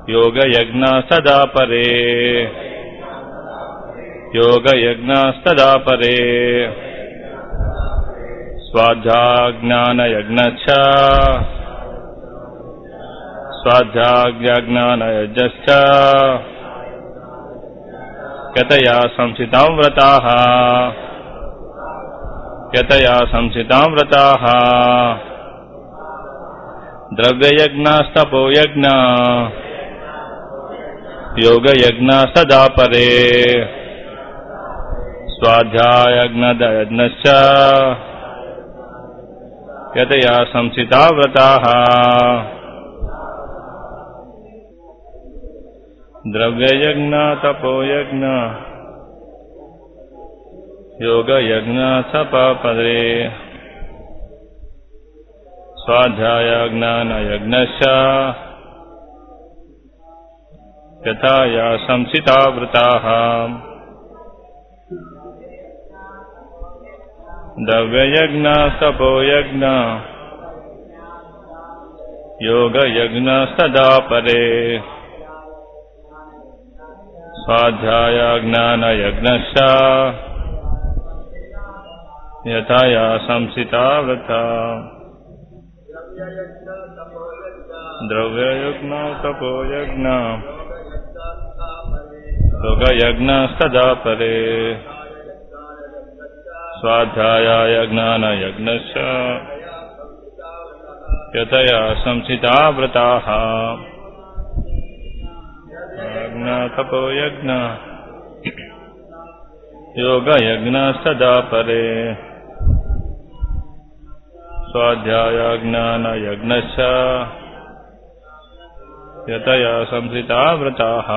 योगयज्ञास्तदा परे योगयज्ञास्तदा परे स्वाध्याज्ञानयज्ञश्च स्वाध्याज्ञानयज्ञश्च यतया संसितां व्रताः यतया संसितां व्रताः द्रव्ययज्ञास्तपोयज्ञ योगयज्ञ सदा परे स्वाध्यायज्ञदयज्ञश्च यतया संसिता व्रताः द्रव्ययज्ञ तपोयज्ञ योगयज्ञ सपपरे स्वाध्यायज्ञानयज्ञश्च यथा या संसिता वृताः द्रव्ययज्ञ तपोयज्ञ योगयज्ञ सदा परे स्वाध्यायज्ञानयज्ञश्च यथा या संसिता वृथा द्रव्ययज्ञ तपोयज्ञ योगयज्ञस्तदा परे स्वाध्यायाय यतया संसिता व्रताः तपोयज्ञ योगयज्ञस्तदा परे स्वाध्यायाज्ञानयज्ञश्च यतया संसिता व्रताः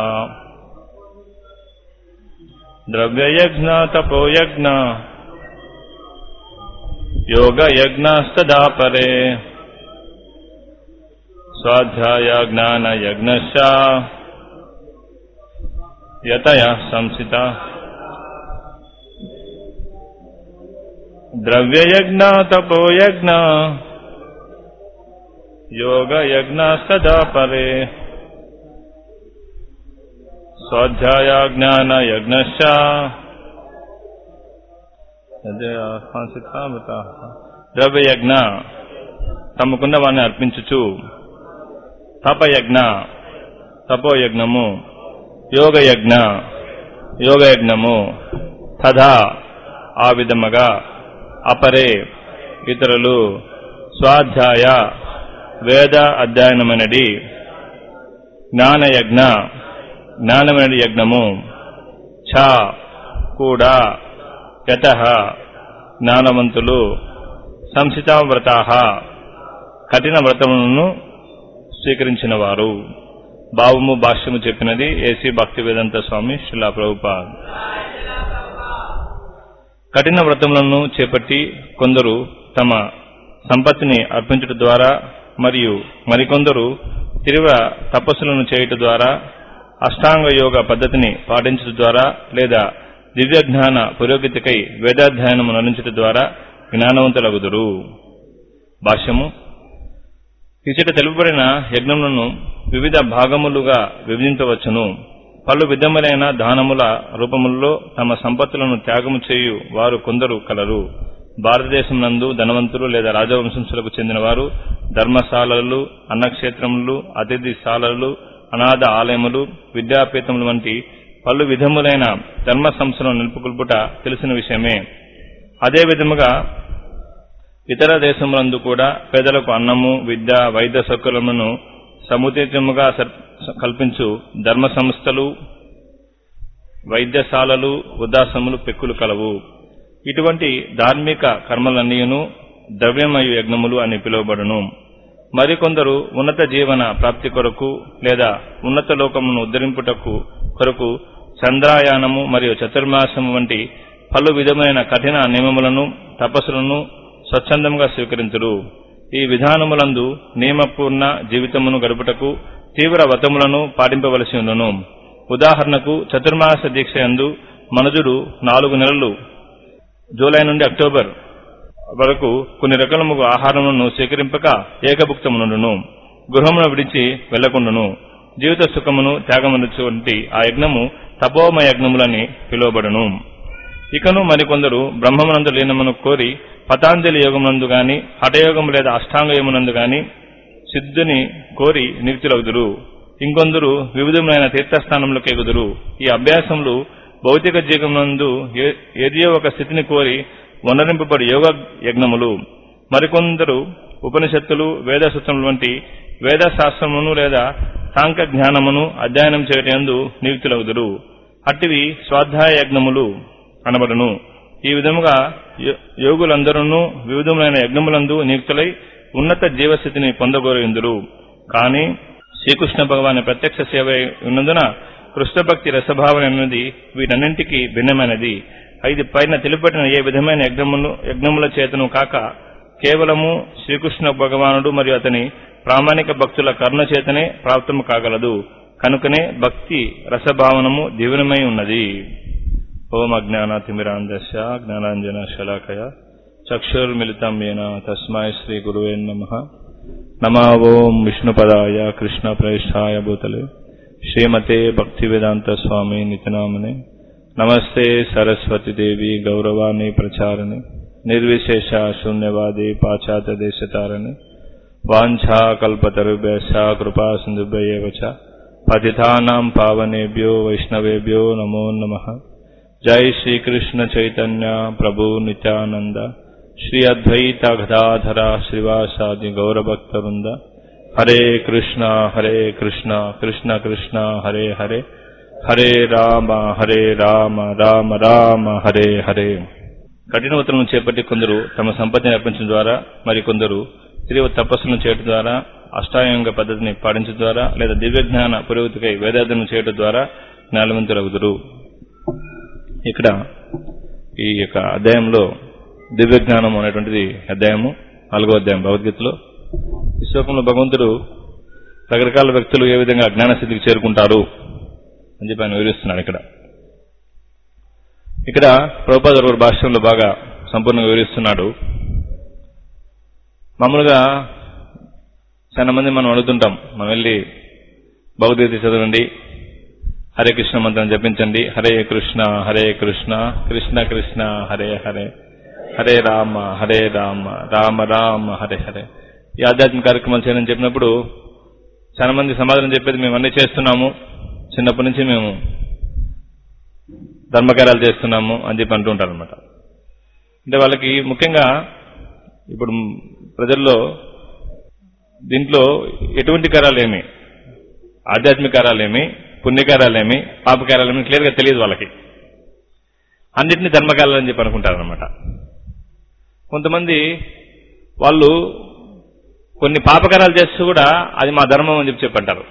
द्रव्ययज्ञ तपोयज्ञ योगयज्ञस्तदा परे स्वाध्यायाज्ञानयज्ञश्च यतया संसिता द्रव्ययज्ञ तपोयज्ञ योगयज्ञस्तदा परे स्वाध्यायाज्ञानयज्ञश्च ద్రవ్యయజ్ఞ తమకున్న వాణ్ణి అర్పించుచు తపయజ్ఞ తపోయజ్ఞము యోగయజ్ఞ యోగయజ్ఞము తథా ఆ విధముగా అపరే ఇతరులు స్వాధ్యాయ వేద అధ్యయనమనడి జ్ఞానయజ్ఞ జ్ఞానమనడి యజ్ఞము ఛ కూడా యత జ్ఞానవంతులు సంసితావ్రతా కఠిన వ్రతములను స్వీకరించిన వారు భావము భాష్యము చెప్పినది ఏసీ భక్తి వేదంత స్వామి శిలా ప్రభుపాద్ కఠిన వ్రతములను చేపట్టి కొందరు తమ సంపత్తిని అర్పించడం ద్వారా మరియు మరికొందరు తీవ్ర తపస్సులను చేయుట ద్వారా అష్టాంగ యోగ పద్ధతిని పాటించడం ద్వారా లేదా దివ్య జ్ఞాన పురోగతికై వేదాధ్యయనము నడించడం ద్వారా జ్ఞానవంతులగుదురు భాష్యము ఇచ్చట తెలుపబడిన యజ్ఞములను వివిధ భాగములుగా విభజించవచ్చును పలు విధములైన దానముల రూపముల్లో తమ సంపత్తులను త్యాగము చేయు వారు కొందరు కలరు భారతదేశం నందు ధనవంతులు లేదా రాజవంశంశులకు చెందిన వారు ధర్మశాలలు అన్నక్షేత్రములు అతిథిశాలలు అనాథ ఆలయములు విద్యాపీఠములు వంటి పలు విధములైన ధర్మ సంస్థలను నిలుపుకొల్పుట తెలిసిన విషయమే అదే విధముగా ఇతర దేశములందు కూడా పేదలకు అన్నము విద్య వైద్య సౌకర్యములను సముచితముగా కల్పించు ధర్మ సంస్థలు వైద్యశాలలు వృద్ధాశ్రములు పెక్కులు కలవు ఇటువంటి ధార్మిక కర్మలన్నీయును ద్రవ్యమయు యజ్ఞములు అని పిలువబడును మరికొందరు ఉన్నత జీవన ప్రాప్తి కొరకు లేదా ఉన్నత లోకమును ఉద్ధరింపుటకు కొరకు చంద్రాయానము మరియు చతుర్మాసము వంటి పలు విధమైన కఠిన నియమములను తపస్సులను స్వచ్ఛందంగా స్వీకరించుడు ఈ విధానములందు నియమపూర్ణ జీవితమును గడుపుటకు తీవ్ర వ్రతములను పాటింపవలసి ఉండును ఉదాహరణకు చతుర్మాస దీక్ష యందు మనుజుడు నాలుగు నెలలు జూలై నుండి అక్టోబర్ వరకు కొన్ని రకముగు ఆహారములను స్వీకరింపక ఏకభుక్తమునుండును గృహమును విడిచి వెళ్లకుండును జీవిత సుఖమును త్యాగమనుచువంటి ఆ యజ్ఞము తపోమయ యజ్ఞములని పిలువబడును ఇకను మరికొందరు బ్రహ్మమునందు లీనమును కోరి పతాంజలి యోగమునందు గాని హఠయోగము లేదా అష్టాంగ యోగమునందు గాని సిద్ధుని కోరి నిరుతులగుదురు ఇంకొందరు వివిధములైన తీర్థస్థానములకు ఎగుదురు ఈ అభ్యాసములు భౌతిక జీవనందు ఏ- ఏదియో ఒక స్థితిని కోరి వనరింపబడి యోగ యజ్ఞములు మరికొందరు ఉపనిషత్తులు వేదసూత్రములు వంటి వేద శాస్త్రమును లేదా సాంఖ్య జ్ఞానమును అధ్యయనం చేయటందు నియుక్తులగుదురు అట్టివి స్వాధ్యాయ యజ్ఞములు అనబడును ఈ విధముగా యో- యోగులందరూ వివిధములైన యజ్ఞములందు నియుక్తులై ఉన్నత జీవస్థితిని పొందగోరిందురు కానీ శ్రీకృష్ణ భగవాన్ ప్రత్యక్ష సేవ ఉన్నందున కృష్ణ భక్తి రసభావన అన్నది వీటన్నింటికి భిన్నమైనది ఇది పైన తెలుపబడిన ఏ విధమైన యజ్ఞములు యజ్ఞముల చేతను కాక కేవలము శ్రీకృష్ణ భగవానుడు మరియు అతని ప్రామాణిక భక్తుల కరుణ చేతనే ప్రాప్తము కాగలదు కనుకనే భక్తి రసభావనము దీవెనమై ఉన్నది ఓం అజ్ఞానాతిమిరాంధస్య జ్ఞానాంజన శలాకయ చక్షుర్మిళితం ఏన తస్మై శ్రీ గురువే నమ నమా ఓం విష్ణుపదాయ కృష్ణ ప్రేష్టాయ భూతలే శ్రీమతే భక్తివేదాంత స్వామి నితనామనే నమస్తే సరస్వతి దేవి గౌరవాణి ప్రచారణి నిర్విశేష శూన్యవాది పాశ్చాత్య దేశతారణి వాంఛా కల్పతరుభ్యశ్చ కృపా సింధుభ్యవ చ పతితానాం పావనేభ్యో వైష్ణవేభ్యో నమో నమః జై శ్రీకృష్ణ చైతన్య ప్రభు నిత్యానంద శ్రీ అద్వైత గదాధర శ్రీవాసాది గౌరభక్తవృంద హరే కృష్ణ హరే కృష్ణ కృష్ణ కృష్ణ హరే హరే హరే రామ హరే రామ రామ రామ హరే హరే కఠినవతలను చేపట్టి కొందరు తమ సంపత్తిని అర్పించడం ద్వారా మరి కొందరు తీవ్ర తపస్సులను చేయడం ద్వారా అష్టాంగ పద్ధతిని పాటించడం ద్వారా లేదా దివ్యజ్ఞాన పురోగతికై వేదార్థనం చేయడం ద్వారా జ్ఞానవంతులగుదురు ఇక్కడ ఈ యొక్క అధ్యాయంలో దివ్యజ్ఞానం అనేటువంటిది అధ్యాయము నాలుగో అధ్యాయం భగవద్గీతలో ఈ శ్లోకంలో భగవంతుడు రకరకాల వ్యక్తులు ఏ విధంగా జ్ఞాన స్థితికి చేరుకుంటారు అని చెప్పి ఆయన వివరిస్తున్నాడు ఇక్కడ ఇక్కడ ప్రభుపాద గారు భాష్యంలో బాగా సంపూర్ణంగా వివరిస్తున్నాడు మామూలుగా చాలా మంది మనం అడుగుతుంటాం మనం వెళ్ళి భగవద్గీత చదవండి హరే కృష్ణ మంత్రం జపించండి హరే కృష్ణ హరే కృష్ణ కృష్ణ కృష్ణ హరే హరే హరే రామ హరే రామ రామ రామ హరే హరే ఈ ఆధ్యాత్మిక కార్యక్రమాలు చేయని చెప్పినప్పుడు చాలా మంది సమాధానం చెప్పేది మేము అన్ని చేస్తున్నాము చిన్నప్పటి నుంచి మేము ధర్మకార్యాలు చేస్తున్నాము అని చెప్పి అంటుంటారు అనమాట అంటే వాళ్ళకి ముఖ్యంగా ఇప్పుడు ప్రజల్లో దీంట్లో ఎటువంటి కార్యాలేమి ఆధ్యాత్మిక కార్యాలేమి పుణ్యకార్యాలేమి పాపకార్యాలేమి క్లియర్గా తెలియదు వాళ్ళకి అన్నిటిని ధర్మకార్యాలు అని చెప్పి అనుకుంటారు అనమాట కొంతమంది వాళ్ళు కొన్ని పాపకార్యాలు చేస్తూ కూడా అది మా ధర్మం అని చెప్పి చెప్పంటారు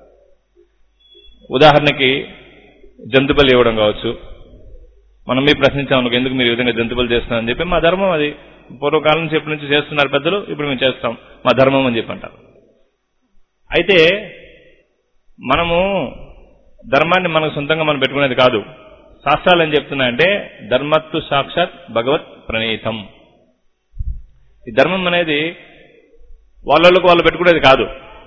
ఉదాహరణకి జంతు బలి ఇవ్వడం కావచ్చు మనం మీ ప్రశ్నించాం అనుకో, ఎందుకు మీరు ఈ విధంగా జంతు బలి చేస్తున్నారని చెప్పి మా ధర్మం అది పూర్వకాలం నుంచి ఎప్పటి నుంచి చేస్తున్నారు పెద్దలు ఇప్పుడు మేము చేస్తాం మా ధర్మం అని చెప్పి అంటారు అయితే మనము ధర్మాన్ని మనకు సొంతంగా మనం పెట్టుకునేది కాదు శాస్త్రాలు ఏం చెప్తున్నాయంటే ధర్మత్తు సాక్షాత్ భగవత్ ప్రణీతం ఈ ధర్మం అనేది వాళ్ళకు వాళ్ళు పెట్టుకునేది కాదు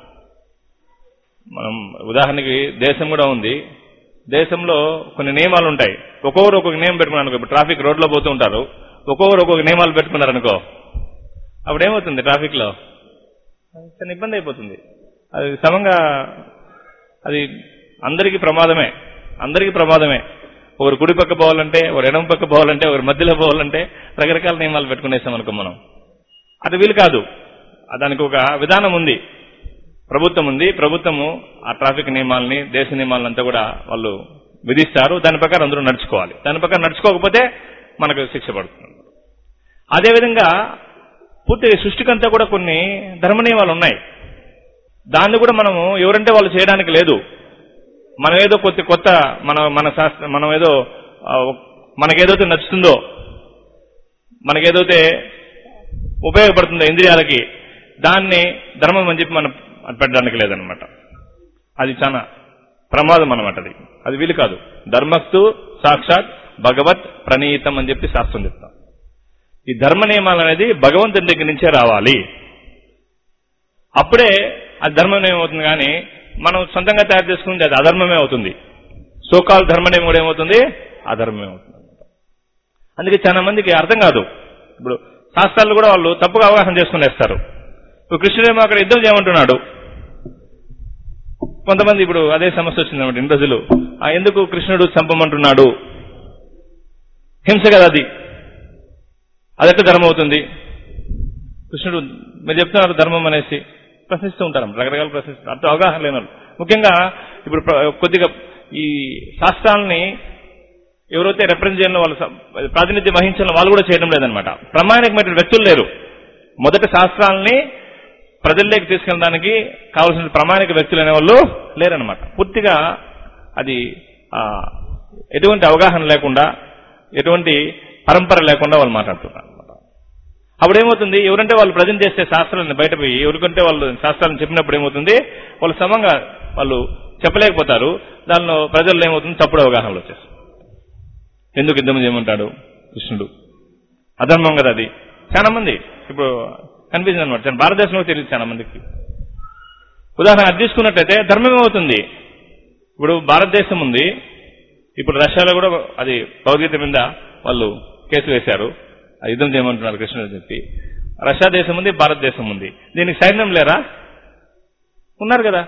మనం ఉదాహరణకి దేశం కూడా ఉంది దేశంలో కొన్ని నియమాలు ఉంటాయి ఒక్కొక్కరు ఒక్కొక్క నియమం పెట్టుకున్నారు అనుకో ఇప్పుడు ట్రాఫిక్ రోడ్లో పోతూ ఉంటారు ఒక్కొక్కరు ఒక్కొక్క నియమాలు పెట్టుకున్నారు అనుకో అప్పుడు ఏమవుతుంది ట్రాఫిక్ లో చిన్న ఇబ్బంది అయిపోతుంది అది సమంగా అది అందరికీ ప్రమాదమే అందరికీ ప్రమాదమే ఒకరు కుడి పక్క పోవాలంటే ఒకరు ఎడమ పక్క పోవాలంటే ఒకరు మధ్యలో పోవాలంటే రకరకాల నియమాలు పెట్టుకునేసాం అనుకో మనం అది వీలు కాదు ఆ దానికి ఒక విధానం ఉంది ప్రభుత్వం ఉంది ప్రభుత్వము ఆ ట్రాఫిక్ నియమాలని దేశ నియమాలంతా కూడా వాళ్ళు విధిస్తారు దాని ప్రకారం అందరూ నడుచుకోవాలి దాని ప్రకారం నడుచుకోకపోతే మనకు శిక్ష పడుతుంది అదేవిధంగా పూర్తి సృష్టికంతా కూడా కొన్ని ధర్మ నియమాలు ఉన్నాయి దాన్ని కూడా మనము ఎవరంటే వాళ్ళు చేయడానికి లేదు మనం ఏదో కొత్త కొత్త మన మన శాస్త్ర మనం ఏదో ఆ, మనకేదైతే నచ్చుతుందో మనకేదైతే ఉపయోగపడుతుందో ఇంద్రియాలకి దాన్ని ధర్మం అని చెప్పి మనం పెట్టడానికి లేదనమాట అది చాలా ప్రమాదం అనమాట అది అది వీలు కాదు ధర్మస్తు సాక్షాత్ భగవత్ ప్రణీతం అని చెప్పి శాస్త్రం చెప్తాం ఈ ధర్మ నియమాలు అనేది భగవంతుని దగ్గర నుంచే రావాలి అప్పుడే ఆ ధర్మం ఏమవుతుంది కానీ మనం సొంతంగా తయారు చేసుకుంది అది అధర్మమే అవుతుంది సోకాల్ ధర్మనేమి కూడా ఏమవుతుంది అధర్మమే అవుతుంది అందుకే చాలా మందికి అర్థం కాదు ఇప్పుడు శాస్త్రాలు కూడా వాళ్ళు తప్పుగా అవగాహన చేసుకునేస్తారు ఇప్పుడు కృష్ణుడేమో అక్కడ యుద్ధం చేయమంటున్నాడు కొంతమంది ఇప్పుడు అదే సమస్య వచ్చింది అనమాట ఇన్ని రోజులు ఆ ఎందుకు కృష్ణుడు చంపమంటున్నాడు హింస కదా అది అదెట్లా ధర్మం అవుతుంది కృష్ణుడు మీరు చెప్తున్నారు ధర్మం అనేసి ప్రశ్నిస్తూ ఉంటారు రకరకాల ప్రశ్నిస్తారు అంత అవగాహన లేని వాళ్ళు. ముఖ్యంగా ఇప్పుడు ప్ర- కొద్దిగా ఈ శాస్త్రాలని ఎవరైతే రిప్రజెంట్ చేయడం వాళ్ళు స- ప్రాతినిధ్యం వహించిన వాళ్ళు కూడా చేయడం లేదనమాట ప్రామాణికమైన వ్యక్తులు లేరు మొదట శాస్త్రాలని ప్రజల్లోకి తీసుకెళ్ళడానికి కావాల్సిన ప్రామాణిక వ్యక్తులు అనే వాళ్ళు లేరనమాట పూర్తిగా అది ఆ, ఎటువంటి అవగాహన లేకుండా ఎటువంటి పరంపర లేకుండా వాళ్ళు మాట్లాడుతున్నారు అనమాట అప్పుడు ఏమవుతుంది ఎవరంటే వాళ్ళు ప్రజెంట్ చేసే శాస్త్రాలను బయటపోయి ఎవరికంటే వాళ్ళు శాస్త్రాలను చెప్పినప్పుడు ఏమవుతుంది వాళ్ళు సమంగా వాళ్ళు చెప్పలేకపోతారు దానిలో ప్రజల్లో ఏమవుతుంది తప్పుడు అవగాహనలు వచ్చేస్తుంది ఎందుకు యుద్ధం చేయమంటాడు కృష్ణుడు అధర్మం కదా అది చాలా మంది ఇప్పుడు కనిపించింది అనమాట చాలా భారతదేశంలో తెలియదు చాలా మందికి ఉదాహరణ అది తీసుకున్నట్లయితే ధర్మం ఏమవుతుంది ఇప్పుడు భారతదేశం ఉంది ఇప్పుడు రష్యాలో కూడా అది భగవద్గీత మీద వాళ్ళు కేసు వేశారు ఆ యుద్ధం చేయమంటున్నారు కృష్ణుడు అని చెప్పి రష్యా దేశం ఉంది భారతదేశం ఉంది దీనికి సైన్యం లేరా ఉన్నారు కదా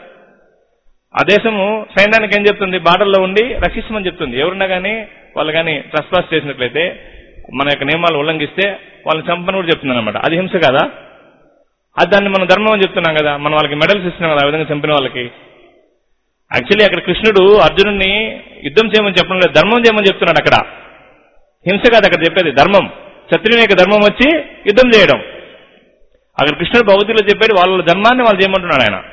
ఆ దేశము సైన్యానికి ఏం చెప్తుంది బార్డర్లో ఉండి రక్షించమని చెప్తుంది ఎవరున్నా కానీ వాళ్ళు కానీ ట్రస్పాస్ చేసినట్లయితే మన యొక్క నియమాలు ఉల్లంఘిస్తే వాళ్ళని చంపని కూడా చెప్తుంది అనమాట అది హింస కదా అది దాన్ని మనం ధర్మం అని చెప్తున్నాం కదా మనం వాళ్ళకి మెడల్స్ ఇస్తున్నాం కదా ఆ విధంగా చంపిన వాళ్ళకి యాక్చువల్లీ అక్కడ కృష్ణుడు అర్జునుడిని యుద్ధం చేయమని చెప్పడం లేదు ధర్మం చేయమని చెప్తున్నాడు అక్కడ హింస కాదు అక్కడ చెప్పేది ధర్మం క్షత్రియుని యొక్క ధర్మం వచ్చి యుద్ధం చేయడం అక్కడ కృష్ణుడు భగవద్గీతలో చెప్పేది వాళ్ళ ధర్మాన్ని వాళ్ళు చేయమంటున్నాడు ఆయన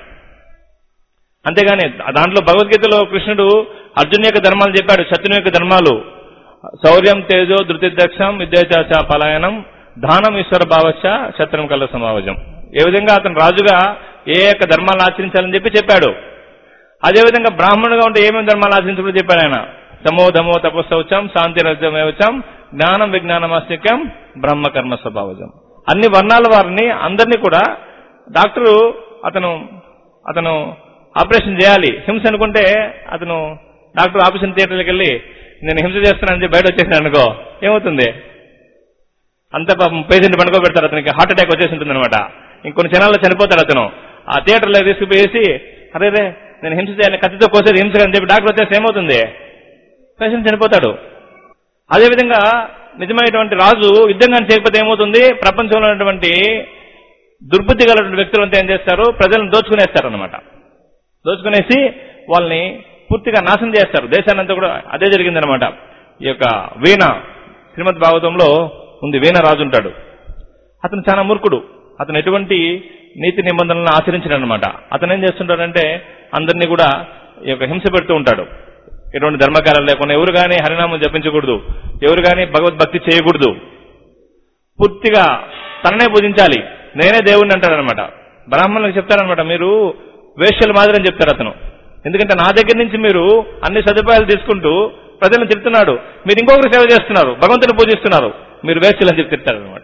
అంతేగాని దాంట్లో భగవద్గీతలో కృష్ణుడు అర్జున్ యొక్క ధర్మాలు చెప్పాడు శత్రుని యొక్క ధర్మాలు శౌర్యం తేజో ధృతిదక్షం విద్యాచాచ పలాయనం దానం ఈశ్వర భావచ్చ శత్రం కల సమావజం ఏ విధంగా అతను రాజుగా ఏ యొక్క ధర్మాలను ఆచరించాలని చెప్పి చెప్పాడు అదేవిధంగా బ్రాహ్మణుగా ఉంటే ఏమేమి ధర్మాలు ఆచరించడం చెప్పాడు ఆయన తమో ధమో తపస్సౌచం శాంతి రజమేవచం జ్ఞానం విజ్ఞానమాస్తిక్యం బ్రహ్మ కర్మ స్వభావజం అన్ని వర్ణాల వారిని అందరినీ కూడా డాక్టరు అతను అతను ఆపరేషన్ చేయాలి హింస అనుకుంటే అతను డాక్టర్ ఆపరేషన్ థియేటర్కి వెళ్ళి నేను హింస చేస్తున్నానని చెప్పి బయట వచ్చేసాను అనుకో ఏమవుతుంది అంత పాపం పేషెంట్ పండుకోబెడతారు అతనికి హార్ట్ అటాక్ వచ్చేసి ఉంటుంది అనమాట ఇంకొన్ని క్షణాల్లో చనిపోతాడు అతను ఆ థియేటర్లో తీసుకుపోయేసి అరే రే నేను హింస చేయాలి కత్తితో కోసేది హింస అని చెప్పి డాక్టర్ వచ్చేసి ఏమవుతుంది పేషెంట్ చనిపోతాడు అదేవిధంగా నిజమైనటువంటి రాజు యుద్ధం కానీ చేయకపోతే ఏమవుతుంది ప్రపంచంలో ఉన్నటువంటి దుర్బుద్ధి గలటువంటి వ్యక్తులు అంతా ఏం చేస్తారు ప్రజలను దోచుకునేస్తారు అనమాట దోచుకునేసి వాళ్ళని పూర్తిగా నాశనం చేస్తారు దేశాన్ని అంతా కూడా అదే జరిగిందనమాట ఈ యొక్క వీణ శ్రీమద్ భాగవతంలో ఉంది వీణ రాజు ఉంటాడు అతను చాలా మూర్ఖుడు అతను ఎటువంటి నీతి నిబంధనలను ఆచరించడనమాట అతను ఏం చేస్తుంటాడంటే అందరినీ కూడా ఈ యొక్క హింస పెడుతూ ఉంటాడు ఎటువంటి ధర్మకారాలు లేకుండా ఎవరు కానీ హరినామం జపించకూడదు ఎవరు కానీ భగవద్భక్తి చేయకూడదు పూర్తిగా తననే పూజించాలి నేనే దేవుణ్ణి అంటాడనమాట బ్రాహ్మణులకు చెప్తారనమాట మీరు వేష్యల మాదిరి అని చెప్తారు అతను ఎందుకంటే నా దగ్గర నుంచి మీరు అన్ని సదుపాయాలు తీసుకుంటూ ప్రజలను తిడుతున్నాడు మీరు ఇంకొకరు సేవ చేస్తున్నారు భగవంతుని పూజిస్తున్నారు మీరు వేష్యలు అని చెప్పి తిడతారనమాట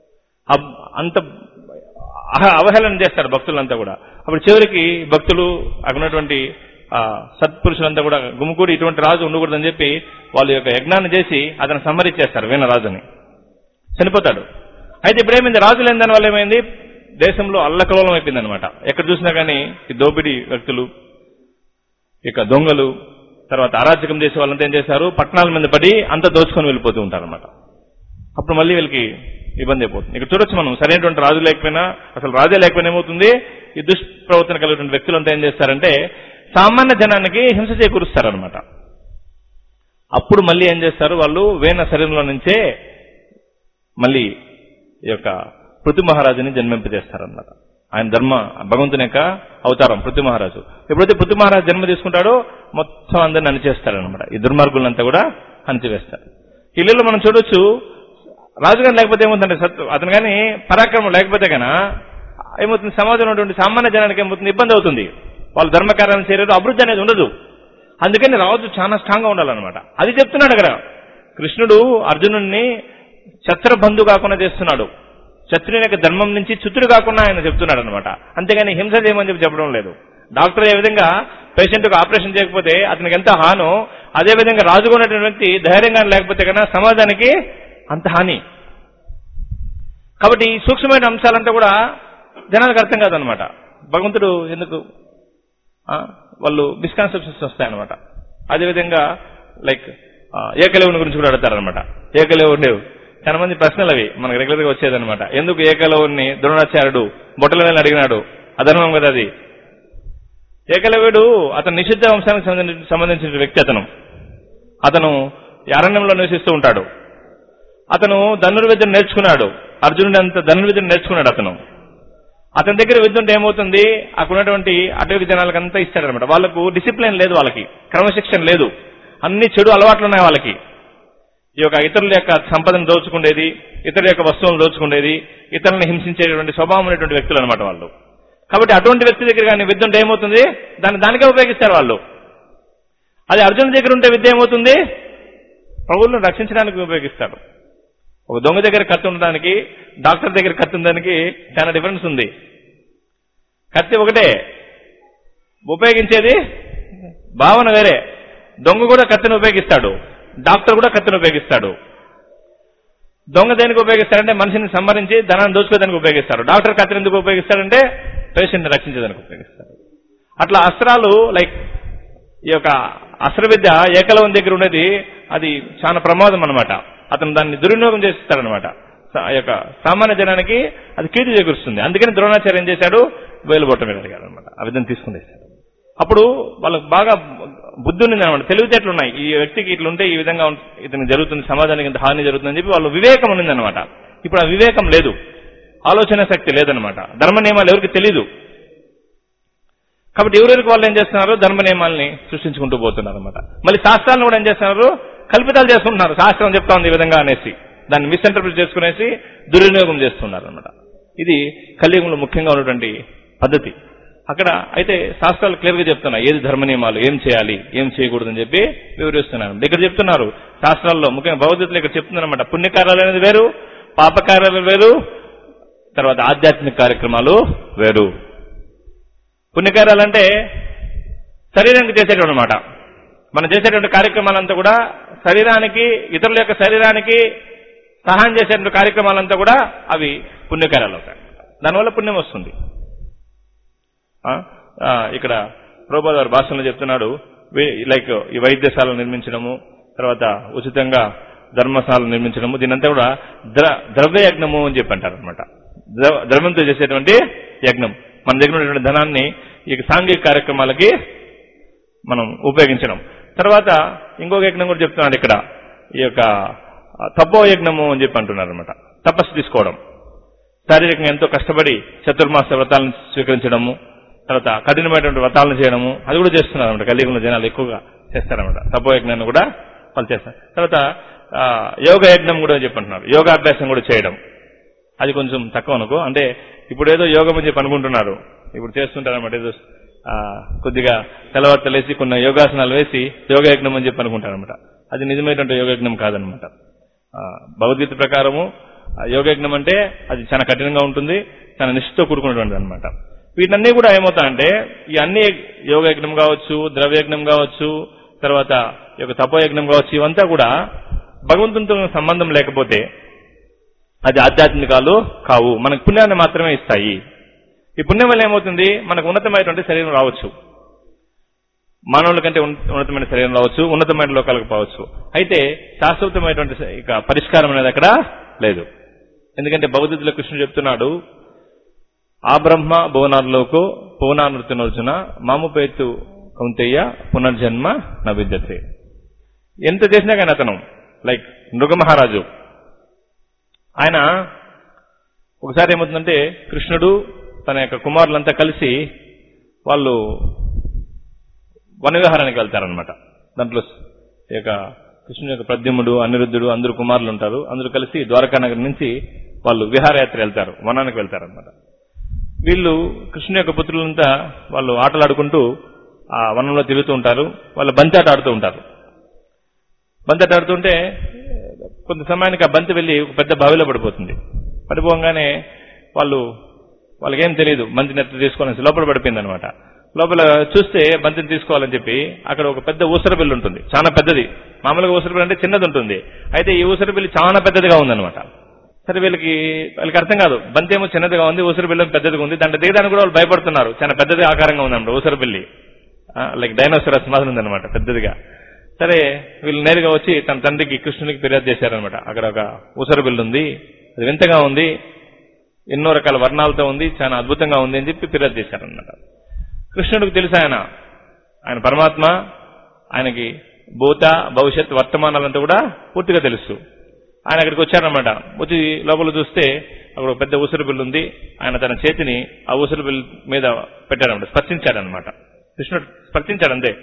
అంత అహ- అవహేళన చేస్తారు భక్తులంతా కూడా అప్పుడు చివరికి భక్తులు అక్కడ ఉన్నటువంటి ఆ, సత్పురుషులంతా కూడా గుమ్ముకూడి ఇటువంటి రాజు ఉండకూడదని చెప్పి వాళ్ళ యొక్క యజ్ఞాన్ని చేసి అతను సంహరించేస్తారు వీణ రాజుని చనిపోతాడు అయితే ఇప్పుడు ఏమైంది రాజు లేని దాని వల్ల ఏమైంది దేశంలో అల్లకలోలం అయిపోయింది అనమాట ఎక్కడ చూసినా కానీ ఈ దోపిడీ వ్యక్తులు ఇక దొంగలు తర్వాత అరాచకం చేసే వాళ్ళంతా ఏం చేశారు పట్టణాల మీద పడి అంతా దోచుకొని వెళ్ళిపోతూ ఉంటారు అనమాట అప్పుడు మళ్ళీ వీళ్ళకి ఇబ్బంది అయిపోతుంది ఇక్కడ చూడొచ్చు మనం సరైనటువంటి రాజు లేకపోయినా అసలు రాజే లేకపోయినా ఏమవుతుంది ఈ దుష్ప్రవర్తన కలిగినటువంటి వ్యక్తులంతా ఏం చేస్తారంటే సామాన్య జనానికి హింస చేకూరుస్తారనమాట అప్పుడు మళ్ళీ ఏం చేస్తారు వాళ్ళు వేణ శరీరంలో నుంచే మళ్ళీ ఈ యొక్క పృథు మహారాజుని జన్మింపజేస్తారన్నమాట ఆయన ధర్మ భగవంతుని యొక్క అవతారం పృథు మహారాజు ఎప్పుడైతే పృథు మహారాజు జన్మ తీసుకుంటాడో మొత్తం అందరిని అణిచేస్తారనమాట ఈ దుర్మార్గులంతా కూడా అణిచివేస్తారు ఇల్లులో మనం చూడొచ్చు రాజుగారు లేకపోతే ఏమవుతుందంటే సత్తు అతను కానీ పరాక్రమం లేకపోతే గన ఏమవుతుంది సమాజంలో ఉన్నటువంటి సామాన్య జనానికి ఏమవుతుంది ఇబ్బంది అవుతుంది వాళ్ళు ధర్మకార్యాలను చేయలేదు అభివృద్ధి అనేది ఉండదు అందుకని రాజు చాలా స్ట్రాంగ్ గా ఉండాలన్నమాట అది చెప్తున్నాడు అక్కడ కృష్ణుడు అర్జునుడిని బంధు కాకుండా చేస్తున్నాడు శత్రుని యొక్క ధర్మం నుంచి చుతుడు కాకుండా ఆయన చెప్తున్నాడు అనమాట అంతేగాని హింస చేయమని చెప్పి చెప్పడం లేదు డాక్టర్ ఏ విధంగా పేషెంట్కు ఆపరేషన్ చేయకపోతే అతనికి ఎంత హానో అదే విధంగా రాజుగా ఉన్నటువంటి వ్యక్తి ధైర్యంగా లేకపోతే కన్నా సమాజానికి అంత హాని కాబట్టి ఈ సూక్ష్మమైన అంశాలంతా కూడా జనాలకు అర్థం కాదనమాట భగవంతుడు ఎందుకు ఆ, వాళ్ళు మిస్కాన్సెప్షన్స్ వస్తాయన్నమాట అదేవిధంగా లైక్ ఏకలేవుని గురించి కూడా అడతారనమాట ఏకలేవుడు చాలా మంది ప్రశ్నలు అవి మనకు రెగ్యులర్ గా వచ్చేదన్నమాట ఎందుకు ఏకలవుని ద్రోణాచార్యుడు బొట్టల వేలని అడిగినాడు అధర్మం కదా అది ఏకలవ్యుడు అతను నిషిద్ధ వంశానికి సంబంధించిన సంబంధించిన వ్యక్తి అతను అతను ఈ అరణ్యంలో నివసిస్తూ ఉంటాడు అతను ధనుర్విద్యను నేర్చుకున్నాడు అర్జునుడి అంత ధనుర్విద్యను నేర్చుకున్నాడు అతను అతని దగ్గర విద్య ఉంటే ఏమవుతుంది అక్కడ ఉన్నటువంటి అటవీ జనాలకు అంతా ఇస్తాడనమాట వాళ్ళకు డిసిప్లిన్ లేదు వాళ్ళకి క్రమశిక్షణ లేదు అన్ని చెడు అలవాట్లు ఉన్నాయి వాళ్ళకి ఈ యొక్క ఇతరుల యొక్క సంపదను దోచుకునేది ఇతరుల యొక్క వస్తువులను దోచుకునేది ఇతరులను హింసించేటువంటి స్వభావం ఉన్నటువంటి వ్యక్తులు అనమాట వాళ్ళు కాబట్టి అటువంటి వ్యక్తి దగ్గర కానీ విద్య ఉంటే ఏమవుతుంది దాన్ని దానికే ఉపయోగిస్తారు వాళ్ళు అది అర్జున్ దగ్గర ఉంటే విద్య ఏమవుతుంది ప్రభువులను రక్షించడానికి ఉపయోగిస్తారు ఒక దొంగ దగ్గర కత్తి ఉండడానికి డాక్టర్ దగ్గర కత్తి ఉండడానికి చాలా డిఫరెన్స్ ఉంది కత్తి ఒకటే ఉపయోగించేది భావన వేరే దొంగ కూడా కత్తిని ఉపయోగిస్తాడు డాక్టర్ కూడా కత్తిని ఉపయోగిస్తాడు దొంగ దేనికి ఉపయోగిస్తాడంటే మనిషిని సంహరించి ధనాన్ని దోచుకోవడానికి ఉపయోగిస్తారు డాక్టర్ కత్తిని ఎందుకు ఉపయోగిస్తాడంటే పేషెంట్ని రక్షించడానికి ఉపయోగిస్తారు అట్లా అస్త్రాలు లైక్ ఈ యొక్క అస్త్ర విద్య ఏకలవం దగ్గర ఉన్నది అది చాలా ప్రమాదం అనమాట అతను దాన్ని దుర్వినియోగం చేస్తాడనమాట ఆ యొక్క సామాన్య జనానికి అది కీర్తి చేకూరుస్తుంది అందుకని ద్రోణాచార్య ఏం చేశాడు వేలుబొట్ట మీద అడిగాడు అనమాట ఆ విధంగా తీసుకునేస్తాడు అప్పుడు వాళ్ళకు బాగా బుద్ధి ఉంది అనమాట తెలివితేటలు ఉన్నాయి ఈ వ్యక్తికి ఇట్లుంటే ఈ విధంగా ఉం- ఇతనికి జరుగుతుంది సమాజానికి ఇంత హాని జరుగుతుందని చెప్పి వాళ్ళు వివేకం ఉన్నదన్నమాట ఇప్పుడు ఆ వివేకం లేదు ఆలోచన శక్తి లేదనమాట ధర్మ నియమాలు ఎవరికి తెలియదు కాబట్టి ఎవరెవరికి వాళ్ళు ఏం చేస్తున్నారు ధర్మ నియమాల్ని సృష్టించుకుంటూ పోతున్నారు అనమాట మళ్ళీ శాస్త్రాలను కూడా ఏం చేస్తున్నారు కల్పితాలు చేసుకుంటున్నారు శాస్త్రం చెప్తా ఉంది ఈ విధంగా అనేసి దాన్ని మిస్ఇంటర్ప్రిట్ చేసుకునేసి దుర్వినియోగం చేస్తున్నారు అనమాట ఇది కలియుగంలో ముఖ్యంగా ఉన్నటువంటి పద్ధతి అక్కడ అయితే శాస్త్రాలు క్లియర్ గా చెప్తున్నాయి ఏది ధర్మ నియమాలు ఏం చేయాలి ఏం చేయకూడదని చెప్పి వివరిస్తున్నారు ఇక్కడ చెప్తున్నారు శాస్త్రాల్లో ముఖ్యంగా భగవద్గీతలో ఇక్కడ చెప్తున్నారన్నమాట పుణ్యకార్యాలు అనేది వేరు పాపకార్యాలు వేరు తర్వాత ఆధ్యాత్మిక కార్యక్రమాలు వేరు పుణ్యకార్యాలంటే శరీరానికి చేసేటువంటి అనమాట మనం చేసేటువంటి కార్యక్రమాలంతా కూడా శరీరానికి ఇతరుల యొక్క శరీరానికి సహాయం చేసేటువంటి కార్యక్రమాలంతా కూడా అవి పుణ్యకార్యాలు అవుతాయి దానివల్ల పుణ్యం వస్తుంది ఆ, ఆ, ఇక్కడ ప్రభుపాద వారి భాషలో చెప్తున్నాడు వే- లైక్ ఈ వైద్యశాలను నిర్మించడము తర్వాత ఉచితంగా ధర్మశాలను నిర్మించడము దీనంతా కూడా ద్ర ద్రవ్య యజ్ఞము అని చెప్పి అంటారు అనమాట ద్రవ్యంతో చేసేటువంటి యజ్ఞం మన దగ్గర ఉన్నటువంటి ధనాన్ని ఈ సాంఘిక కార్యక్రమాలకి మనం ఉపయోగించడం తర్వాత ఇంకొక యజ్ఞం కూడా చెప్తున్నాడు ఇక్కడ ఈ యొక్క ఆ, తపో యజ్ఞము అని చెప్పి అంటున్నారు అనమాట తపస్సు తీసుకోవడం శారీరకంగా ఎంతో కష్టపడి చతుర్మాస వ్రతాలను స్వీకరించడము తర్వాత కఠినమైనటువంటి వ్రతాలను చేయడము అది కూడా చేస్తున్నారు అనమాట కలియుగంలో జనాలు ఎక్కువగా చేస్తారన్నమాట తపోయజ్ఞాన్ని కూడా వాళ్ళు చేస్తారు తర్వాత ఆ, యోగ యజ్ఞం కూడా చెప్పంటున్నారు యోగాభ్యాసం కూడా చేయడం అది కొంచెం తక్కువ అనుకో అంటే ఇప్పుడు ఏదో యోగం అని చెప్పి అనుకుంటున్నారు ఇప్పుడు చేస్తుంటారన్నమాట ఏదో ఆ, కొద్దిగా తెల్లవార్తలేసి కొన్ని యోగాసనాలు వేసి యోగయజ్ఞం అని చెప్పి అనుకుంటారన్నమాట అది నిజమైనటువంటి యోగయజ్ఞం కాదనమాట ఆ, భగవద్గీత ప్రకారము ఆ, యోగయజ్ఞం అంటే అది చాలా కఠినంగా ఉంటుంది చాలా నిష్ఠతో కూడుకున్నటువంటిది అనమాట వీటన్నీ కూడా ఏమవుతాయంటే ఈ అన్ని యోగయజ్ఞం కావచ్చు ద్రవ్యయజ్ఞం కావచ్చు తర్వాత ఈ యొక్క తపోయజ్ఞం కావచ్చు ఇవంతా కూడా భగవంతునితో సంబంధం లేకపోతే అది ఆధ్యాత్మికాలు కావు మనకు పుణ్యాన్ని మాత్రమే ఇస్తాయి ఈ పుణ్యం వల్ల ఏమవుతుంది మనకు ఉన్నతమైనటువంటి శరీరం రావచ్చు మానవుల కంటే ఉన్న- ఉన్నతమైన శరీరం రావచ్చు ఉన్నతమైన లోకాలకు పోవచ్చు అయితే శాశ్వతమైనటువంటి స- ఇక పరిష్కారం అనేది అక్కడ లేదు ఎందుకంటే భగవద్గీతలో కృష్ణుడు చెప్తున్నాడు ఆ బ్రహ్మ భువనార్లోకు భువనానృత్యనర్జున మాముపేతు కౌంతేయ పునర్జన్మ న విద్యతే ఎంత చేసినా కానీ అతను లైక్ మహారాజు ఆయన ఒకసారి ఏమవుతుందంటే కృష్ణుడు తన యొక్క కుమారులంతా కలిసి వాళ్ళు వన విహారానికి వెళ్తారనమాట దాంట్లో ఈ యొక్క కృష్ణుని యొక్క ప్రద్యుమ్నుడు అనిరుద్ధుడు అందరూ కుమారులు ఉంటారు అందరూ కలిసి ద్వారకా నగరం నుంచి వాళ్ళు విహారయాత్ర వెళ్తారు వనానికి వెళ్తారనమాట వీళ్ళు కృష్ణుని యొక్క పుత్రులంతా వాళ్ళు ఆటలాడుకుంటూ ఆ వనంలో తిరుగుతూ ఉంటారు వాళ్ళు బంతి ఆడుతూ ఉంటారు బంతి ఆట ఆడుతుంటే కొంత సమయానికి ఆ బంతి వెళ్ళి ఒక పెద్ద బావిలో పడిపోతుంది పడిపోగానే వాళ్ళు వాళ్ళకేం తెలియదు మంచి నెత్త తీసుకొని లోపల పడిపోయింది అనమాట లోపల చూస్తే బంతిని తీసుకోవాలని చెప్పి అక్కడ ఒక పెద్ద ఊసర బిల్లు ఉంటుంది చాలా పెద్దది మామూలుగా ఊసర బిల్లు అంటే చిన్నది ఉంటుంది అయితే ఈ ఊసర బిల్లు చాలా పెద్దదిగా ఉందన్నమాట సరే వీళ్ళకి వీళ్ళకి అర్థం కాదు బంతి ఏమో చిన్నదిగా ఉంది ఊసర బిల్లు పెద్దదిగా ఉంది దాంట్లో దిగడానికి కూడా వాళ్ళు భయపడుతున్నారు చాలా పెద్దది ఆకారంగా ఉందన్నమాట ఊసర బిల్లి లైక్ డైనోసరస్ మాదిరి ఉందన్నమాట పెద్దదిగా సరే వీళ్ళు నేరుగా వచ్చి తన తండ్రికి కృష్ణునికి ఫిర్యాదు చేశారనమాట అక్కడ ఒక ఊసర బిల్లు ఉంది అది వింతగా ఉంది ఎన్నో రకాల వర్ణాలతో ఉంది చాలా అద్భుతంగా ఉంది అని చెప్పి ఫిర్యాదు చేశారనమాట కృష్ణుడికి తెలుసు ఆయన ఆయన పరమాత్మ ఆయనకి భూత భవిష్యత్ వర్తమానాలంతా కూడా పూర్తిగా తెలుసు ఆయన అక్కడికి వచ్చారనమాట వచ్చి లోపల చూస్తే అక్కడ ఒక పెద్ద ఉసురు బిల్లు ఉంది ఆయన తన చేతిని ఆ ఉసురు బిల్ మీద పెట్టారనమాట స్పర్శించాడనమాట కృష్ణుడు స్పర్శించాడు అంతే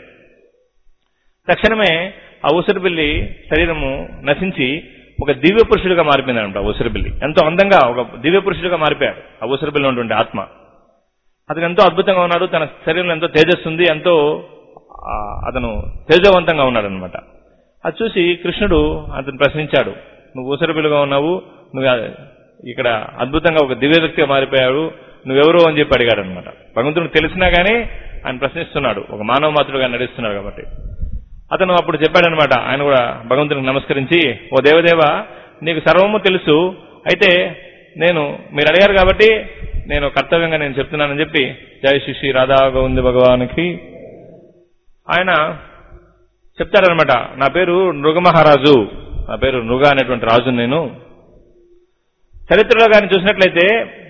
తక్షణమే ఆ ఉసురు బిల్లి శరీరము నశించి ఒక దివ్య పురుషుడిగా మారిపోయిందనమాట ఆ ఉసురు బిల్లి ఎంతో అందంగా ఒక దివ్య పురుషుడిగా మారిపోయాడు ఆ ఉసురు బిల్లి ఉన్నటువంటి ఆత్మ అతను ఎంతో అద్భుతంగా ఉన్నాడు తన శరీరంలో ఎంతో తేజస్సుంది ఎంతో ఆ, అతను తేజవంతంగా ఉన్నాడు అనమాట అది చూసి కృష్ణుడు అతను ప్రశ్నించాడు నువ్వు ఊసరబిలుగా ఉన్నావు నువ్వు ఆ- ఇక్కడ అద్భుతంగా ఒక దివ్య వ్యక్తిగా మారిపోయావు నువ్వెవరు అని చెప్పి అడిగాడు అనమాట భగవంతుడికి తెలిసినా గానీ ఆయన ప్రశ్నిస్తున్నాడు ఒక మానవ మాతృగా నడుస్తున్నాడు కాబట్టి అతను అప్పుడు చెప్పాడనమాట ఆయన కూడా భగవంతునికి నమస్కరించి ఓ దేవదేవ నీకు సర్వము తెలుసు అయితే నేను మీరు అడిగారు కాబట్టి నేను కర్తవ్యంగా నేను చెప్తున్నానని చెప్పి జయ శ్రీ శ్రీ రాధా గోవింద భగవానికి ఆయన చెప్తారనమాట నా పేరు నృగమహారాజు నా పేరు నృగ అనేటువంటి రాజు నేను చరిత్రలో కానీ చూసినట్లయితే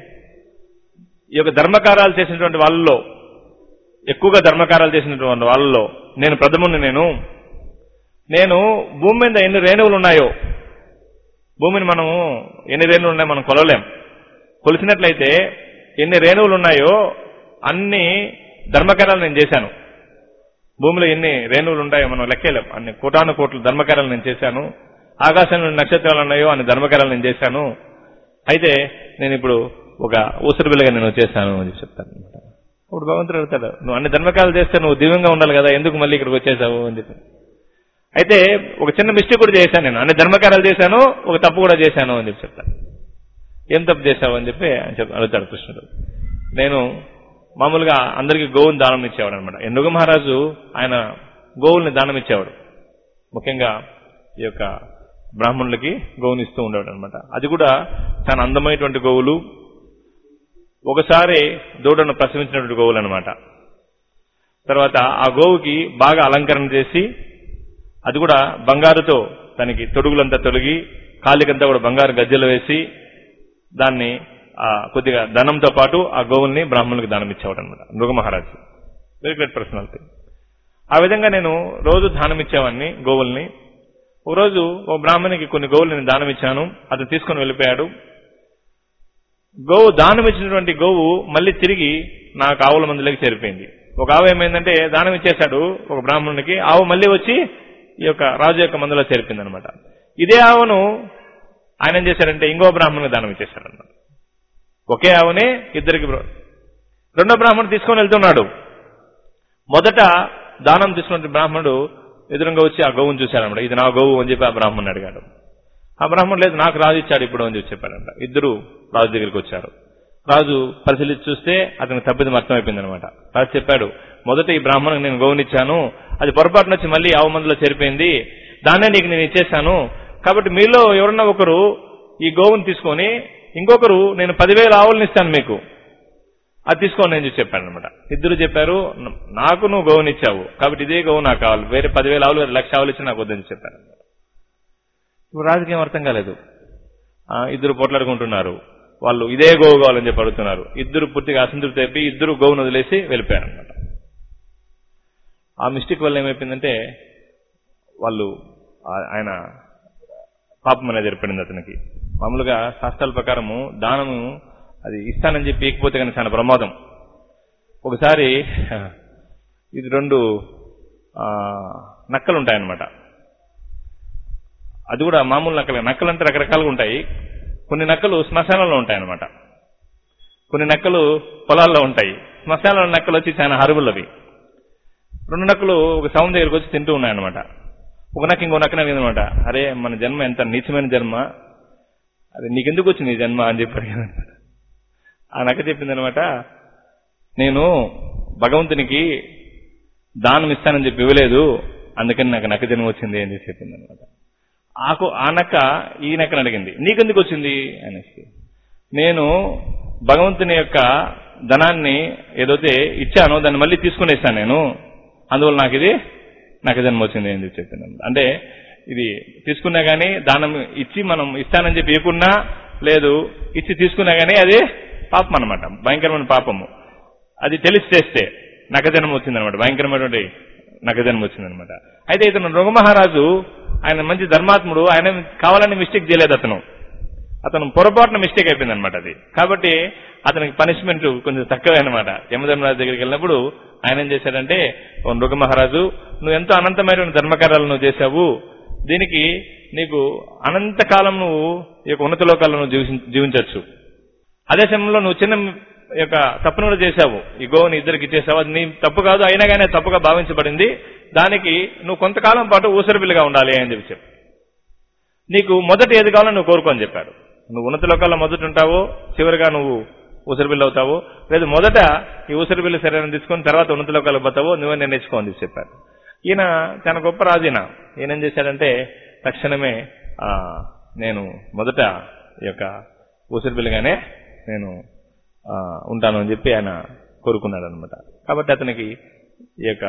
ఈ యొక్క ధర్మకారాలు చేసినటువంటి వాళ్ళలో ఎక్కువగా ధర్మకారాలు చేసినటువంటి వాళ్ళలో నేను ప్రథముని నేను నేను భూమి మీద ఎన్ని రేణువులు ఉన్నాయో భూమిని మనము ఎన్ని రేణువులు ఉన్నాయో మనం కొలవలేం కొలిసినట్లయితే ఎన్ని రేణువులు ఉన్నాయో అన్ని ధర్మకారాలు నేను చేశాను భూమిలో ఎన్ని రేణువులు ఉంటాయో మనం లెక్కేలేం అన్ని కోటాను కోట్ల ధర్మకారాలు నేను చేశాను ఆకాశంలో ఎన్ని నక్షత్రాలు ఉన్నాయో అన్ని ధర్మకారాలు నేను చేశాను అయితే నేను ఇప్పుడు ఒక ఊసరి బిల్లగా నేను వచ్చేసాను అని చెప్తాను అనమాట అప్పుడు భగవంతుడు అడుగుతాడు నువ్వు అన్ని ధర్మకారాలు చేస్తే నువ్వు దివ్యంగా ఉండాలి కదా ఎందుకు మళ్ళీ ఇక్కడికి వచ్చేసావు అని చెప్పి అయితే ఒక చిన్న మిస్టేక్ కూడా చేశాను నేను అన్ని ధర్మకారాలు చేశాను ఒక తప్పు కూడా చేశాను అని చెప్పి చెప్తాను ఏం తప్పు చేశావు అని చెప్పి ఆయన చెప్ అడుగుతాడు కృష్ణుడు నేను మామూలుగా అందరికీ గోవుని దానం ఇచ్చేవాడు అనమాట ఎందుకు మహారాజు ఆయన గోవుల్ని దానం ఇచ్చేవాడు ముఖ్యంగా ఈ యొక్క బ్రాహ్మణులకి గోవుని ఇస్తూ ఉండేవాడు అనమాట అది కూడా చాలా అందమైనటువంటి గోవులు ఒకసారి దూడను ప్రసవించినటువంటి గోవులు అనమాట తర్వాత ఆ గోవుకి బాగా అలంకరణ చేసి అది కూడా బంగారుతో దానికి తొడుగులంతా తొలగి కాలికంతా కూడా బంగారు గజ్జలు వేసి దాన్ని ఆ కొద్దిగా ధనంతో పాటు ఆ గోవుల్ని బ్రాహ్మణులకు దానం ఇచ్చేవాడు అనమాట మృగ మహారాజు వెరీ గ్రేట్ పర్సనాలిటీ ఆ విధంగా నేను రోజు దానం ఇచ్చేవాడిని గోవుల్ని ఓ రోజు ఓ బ్రాహ్మణికి కొన్ని గోవులు నేను దానం ఇచ్చాను అతను తీసుకొని వెళ్ళిపోయాడు గోవు దానం ఇచ్చినటువంటి గోవు మళ్ళీ తిరిగి నాకు ఆవుల మందులోకి చేరిపోయింది ఒక ఆవు ఏమైందంటే దానం ఇచ్చేశాడు ఒక బ్రాహ్మణునికి ఆవు మళ్ళీ వచ్చి ఈ యొక్క రాజు యొక్క మందులో చేరిపోయింది అనమాట ఇదే ఆవును ఆయన ఏం చేశారంటే ఇంకో బ్రాహ్మణునికి దానం ఇచ్చేశాడు అనమాట ఒకే ఆవుని ఇద్దరికి బ్ర- రెండో బ్రాహ్మణుడు తీసుకొని వెళ్తున్నాడు మొదట దానం తీసుకున్న బ్రాహ్మణుడు ఎదురుగా వచ్చి ఆ గోవును చూశాడనమాట ఇది నా గోవు అని చెప్పి ఆ బ్రాహ్మణుని అడిగాడు ఆ బ్రాహ్మణుడు లేదు నాకు రాజు ఇచ్చాడు ఇప్పుడు అని చెప్పి చెప్పాడంట ఇద్దరు రాజు దగ్గరికి వచ్చారు రాజు పరిశీలించి చూస్తే అతనికి తప్పిదం అర్థమైపోయింది అనమాట రాజు చెప్పాడు మొదట ఈ బ్రాహ్మణునికి నేను గోవునిచ్చాను అది పొరపాటున వచ్చి మళ్ళీ ఆవు మందులో చేరిపోయింది దాన్నే నీకు నేను ఇచ్చేశాను కాబట్టి మీలో ఎవరన్నా ఒకరు ఈ గోవుని తీసుకొని ఇంకొకరు నేను పదివేల ఆవులను ఇస్తాను మీకు అది తీసుకోండి అని చెప్పాను అనమాట ఇద్దరు చెప్పారు "న- నాకు నువ్వు గోవుని ఇచ్చావు కాబట్టి ఇదే గోవు నాకు కావాలి వేరే పదివేల ఆవులు వేరే లక్ష ఆవులు ఇచ్చి నాకు వద్దని చెప్పాను ఇప్పుడు రాజకీయం అర్థం కాలేదు ఆ, ఇద్దరు పోట్లాడుకుంటున్నారు వాళ్ళు ఇదే గోవు కావాలని చెప్పి అడుగుతున్నారు ఇద్దరు పూర్తిగా అసంతృప్తి అయిపోయి ఇద్దరు గోవును వదిలేసి వెళ్ళిపోయారు అనమాట ఆ మిస్టేక్ వల్ల ఏమైపోయిందంటే వాళ్ళు ఆ- ఆయన పాపం అనేది ఏర్పడింది అతనికి మామూలుగా శాస్త్రాల ప్రకారము దానము అది ఇస్తానని చెప్పి ఇకపోతే కనుక చాలా ప్రమాదం ఒకసారి ఇది రెండు ఆ, నక్కలు ఉంటాయన్నమాట అది కూడా మామూలు నక్కలు నక్కలు అంటే రకరకాలుగా ఉంటాయి కొన్ని నక్కలు శ్మశానంలో ఉంటాయన్నమాట కొన్ని నక్కలు పొలాల్లో ఉంటాయి శ్మశానంలో నక్కలు వచ్చి చాలా హరువులు అవి రెండు నక్కలు ఒక సౌండ్ దగ్గరికి వచ్చి తింటూ ఉన్నాయన్నమాట ఒక నక్క ఇంకో నక్కన అనమాట అరే మన జన్మ ఎంత నీచమైన జన్మ అది నీకెందుకు వచ్చింది ఈ జన్మ అని చెప్పి అడిగాను ఆ నక్క చెప్పింది అనమాట నేను భగవంతునికి దానం ఇస్తానని చెప్పి ఇవ్వలేదు అందుకని నాకు నక్క జన్మ వచ్చింది అని చెప్పి చెప్పింది అనమాట ఆకు ఆ నక్క ఈ నక్కని అడిగింది నీకెందుకు వచ్చింది అనేసి నేను భగవంతుని యొక్క ధనాన్ని ఏదైతే ఇచ్చానో దాన్ని మళ్ళీ తీసుకునేస్తాను నేను అందువల్ల నాకు ఇది నక్క జన్మ వచ్చింది అని చెప్పి చెప్పింది అంటే ఇది తీసుకున్నా గానీ దానం ఇచ్చి మనం ఇస్తానని చెప్పి ఇవ్వకున్నా లేదు ఇచ్చి తీసుకున్నా గానీ అది పాపం అనమాట భయంకరమైన పాపము అది తెలిసి చేస్తే నకజన్మ వచ్చిందనమాట భయంకరమైనటువంటి నకజన్మ వచ్చిందనమాట అయితే ఇతను మహారాజు ఆయన మంచి ధర్మాత్ముడు ఆయన కావాలని మిస్టేక్ చేయలేదు అతను అతను పొరపాటున మిస్టేక్ అయిపోయింది అనమాట అది కాబట్టి అతనికి పనిష్మెంట్ కొంచెం తక్కువే అనమాట యమధర్మరాజు దగ్గరికి వెళ్ళినప్పుడు ఆయన ఏం చేశాడంటే ఓ మహారాజు నువ్వు ఎంతో అనంతమైన ధర్మకార్యాలు నువ్వు చేశావు దీనికి నీకు అనంతకాలం నువ్వు ఈ యొక్క ఉన్నత లోకాల్లో నువ్వు జీవించ- జీవించవచ్చు అదే సమయంలో నువ్వు చిన్న యొక్క తప్పును కూడా చేశావు ఈ గోవుని ఇద్దరికి ఇచ్చేసావు అది నీ తప్పు కాదు అయినా కానీ అది తప్పుగా భావించబడింది దానికి నువ్వు కొంతకాలం పాటు ఊసరబిల్లిగా ఉండాలి అని చెప్పి చెప్పు నీకు మొదట ఏది కావాలో నువ్వు కోరుకోని చెప్పాడు నువ్వు ఉన్నత లోకాల్లో మొదట ఉంటావు చివరిగా నువ్వు ఊసరబిల్లి అవుతావు లేదు మొదట ఈ ఊసరబిల్లి శరీరం తీసుకొని తర్వాత ఉన్నత లోకాలకు పోతావు నువ్వే నిర్ణయించుకో అని చెప్పి చెప్పాడు ఈయన చాలా గొప్ప రాజు ఈయన ఈయన ఏం చేశాడంటే తక్షణమే ఆ, నేను మొదట ఈ యొక్క ఊసరబిల్లిగానే నేను ఆ, ఉంటాను అని చెప్పి ఆయన కోరుకున్నాడు అనమాట కాబట్టి అతనికి ఈ యొక్క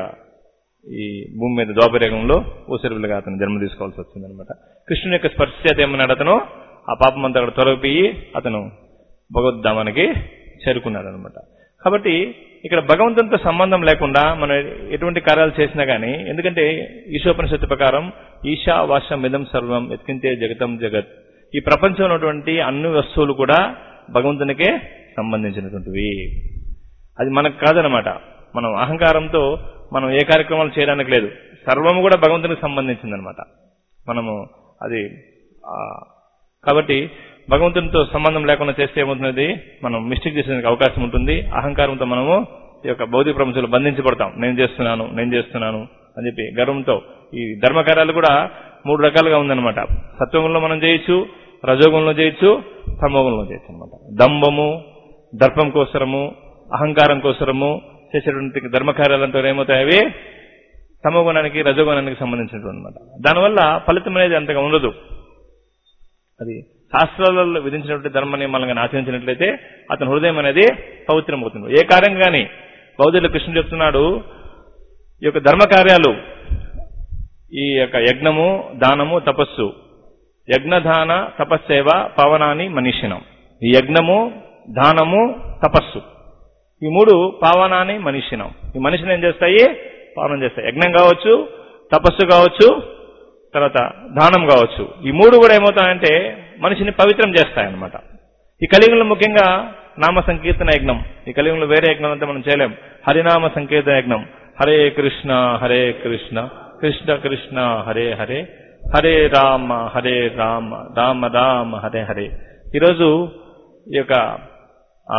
ఈ భూమి మీద ద్వాపరేగంలో ఊసరివిలుగా అతను జన్మ తీసుకోవాల్సి వచ్చిందనమాట కృష్ణుని యొక్క స్పర్శ చేత ఏమన్నాడు అతను ఆ పాపం అంతా అక్కడ తొలగిపోయి అతను భగవద్ధామానికి చేరుకున్నాడు అనమాట కాబట్టి ఇక్కడ భగవంతునితో సంబంధం లేకుండా మనం ఎటువంటి కార్యాలు చేసినా గానీ ఎందుకంటే ఈశోపనిషత్తు ప్రకారం ఈశా వాషం మిదం సర్వం ఎత్కింతే జగతం జగత్ ఈ ప్రపంచంలో ఉన్నటువంటి అన్ని వస్తువులు కూడా భగవంతునికే సంబంధించినటువంటివి అది మనకు కాదనమాట మనం అహంకారంతో మనం ఏ కార్యక్రమాలు చేయడానికి లేదు సర్వము కూడా భగవంతునికి సంబంధించిందనమాట మనము అది ఆ, కాబట్టి భగవంతునితో సంబంధం లేకుండా చేస్తే ఏమవుతున్నది మనం మిస్టేక్ చేసేందుకు అవకాశం ఉంటుంది అహంకారంతో మనము ఈ యొక్క భౌతిక ప్రపంచంలో బంధించబడతాం నేను చేస్తున్నాను నేను చేస్తున్నాను అని చెప్పి గర్వంతో ఈ ధర్మకార్యాలు కూడా మూడు రకాలుగా ఉందన్నమాట సత్వగుణంలో మనం చేయొచ్చు రజోగుణంలో చేయొచ్చు తమోగుణంలో చేయొచ్చు అనమాట దంభము దర్పం కోసరము అహంకారం కోసరము చేసేటువంటి ధర్మకార్యాలంతో ఏమవుతాయి అవి తమోగుణానికి రజోగుణానికి సంబంధించినటువంటి అనమాట దానివల్ల ఫలితం అనేది అంతగా ఉండదు అది శాస్త్రాలలో విధించినటువంటి ధర్మ నియమాలను ఆచరించినట్లయితే అతని హృదయం అనేది పవిత్రమవుతుంది ఏ కార్యం కానీ బౌద్ధులు కృష్ణుడు చెప్తున్నాడు ఈ యొక్క ధర్మ కార్యాలు ఈ యొక్క యజ్ఞము దానము తపస్సు యజ్ఞదాన తపస్సేవ పవనాని మనిషినం ఈ యజ్ఞము దానము తపస్సు ఈ మూడు పావనాన్ని మనిషినం ఈ మనిషిని ఏం చేస్తాయి పావనం చేస్తాయి యజ్ఞం కావచ్చు తపస్సు కావచ్చు తర్వాత దానం కావచ్చు ఈ మూడు కూడా ఏమవుతాయంటే మనిషిని పవిత్రం చేస్తాయన్నమాట ఈ కలియుగంలో ముఖ్యంగా నామ సంకీర్తన యజ్ఞం ఈ కలియుగంలో వేరే యజ్ఞం అంతా మనం చేయలేం హరినామ సంకీర్తన యజ్ఞం హరే కృష్ణ హరే కృష్ణ కృష్ణ కృష్ణ హరే హరే హరే రామ హరే రామ రామ రామ హరే హరే ఈరోజు ఈ యొక్క ఆ,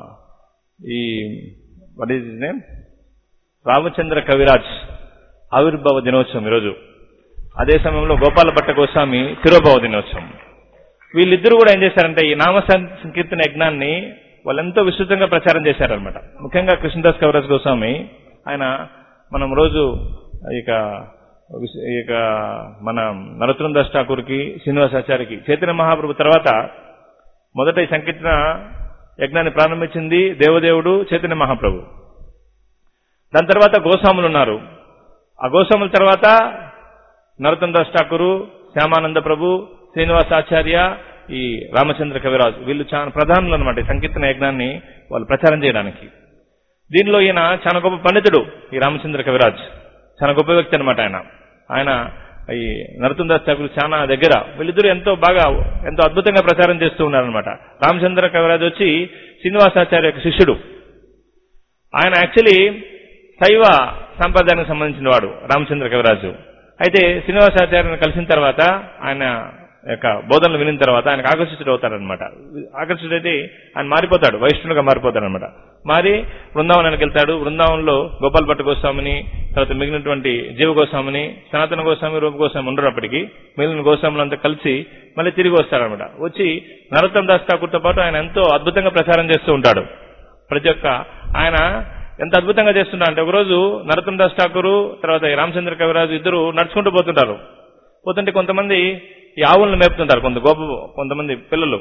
ఈ what is name Ramachandra Kaviraj ఆవిర్భావ దినోత్సవం ఈరోజు అదే సమయంలో గోపాల భట్ట గోస్వామి తిరోభావ దినోత్సవం వీళ్ళిద్దరూ కూడా ఏం చేశారంటే ఈ నామ సం- సంకీర్తన యజ్ఞాన్ని వాళ్ళు ఎంతో విస్తృతంగా ప్రచారం చేశారనమాట ముఖ్యంగా కృష్ణదాస్ కవిరాజ్ గోస్వామి ఆయన మనం రోజు ఇక విస్- ఇక మన నరోత్తరం దాస్ ఠాకూర్కి శ్రీనివాసాచార్యకి చైతన్య మహాప్రభు తర్వాత మొదట ఈ సంకీర్తన యజ్ఞాన్ని ప్రారంభించింది దేవదేవుడు చైతన్య మహాప్రభు దాని తర్వాత గోస్వాములు ఉన్నారు ఆ గోస్వాముల తర్వాత నరోత్తం దాస్ ఠాకూరు శ్యామానంద ప్రభు శ్రీనివాసాచార్య ఈ రామచంద్ర కవిరాజు వీళ్ళు చాలా ప్రధానులు అనమాట ఈ సంకీర్తన యజ్ఞాన్ని వాళ్ళు ప్రచారం చేయడానికి దీనిలో ఈయన చాలా గొప్ప పండితుడు ఈ రామచంద్ర కవిరాజ్ చాలా గొప్ప వ్యక్తి అనమాట ఆయన ఆయన ఈ నరతం దాస్ ఠాకూర్ చాలా దగ్గర వీళ్ళిద్దరూ ఎంతో బాగా ఎంతో అద్భుతంగా ప్రచారం చేస్తూ ఉన్నారనమాట రామచంద్ర కవిరాజ్ వచ్చి శ్రీనివాసాచార్య యొక్క శిష్యుడు ఆయన యాక్చువల్లీ శైవ సంప్రదాయానికి సంబంధించిన వాడు రామచంద్ర కవిరాజు అయితే శ్రీనివాసాచార్యను కలిసిన తర్వాత ఆయన యొక్క బోధనలు వినిన తర్వాత ఆయనకు ఆకర్షితుడు అవుతాడనమాట ఆకర్షితుడైతే ఆయన మారిపోతాడు వైష్ణవుగా మారిపోతాడు అనమాట మారి బృందావనానికి వెళ్తాడు బృందావనంలో గోపాల్ భట్ట గోస్వామిని తర్వాత మిగిలినటువంటి జీవ గోస్వామిని సనాతన గోస్వామి రూప గోస్వామి ఉండేటప్పటికి మిగిలిన గోస్వాములంతా కలిసి మళ్ళీ తిరిగి వస్తారనమాట వచ్చి నరోత్తం దాస్ ఠాకూర్తో పాటు ఆయన ఎంతో అద్భుతంగా ప్రచారం చేస్తూ ఉంటాడు ప్రతి ఒక్క ఆయన ఎంత అద్భుతంగా చేస్తున్నారు అంటే ఒకరోజు నరతుండ ఠాకూరు తర్వాత ఈ రామచంద్ర కవిరాజు ఇద్దరు నడుచుకుంటూ పోతుంటారు పోతుంటే కొంతమంది ఈ ఆవులను మేపుతుంటారు కొంత గోప కొంతమంది పిల్లలు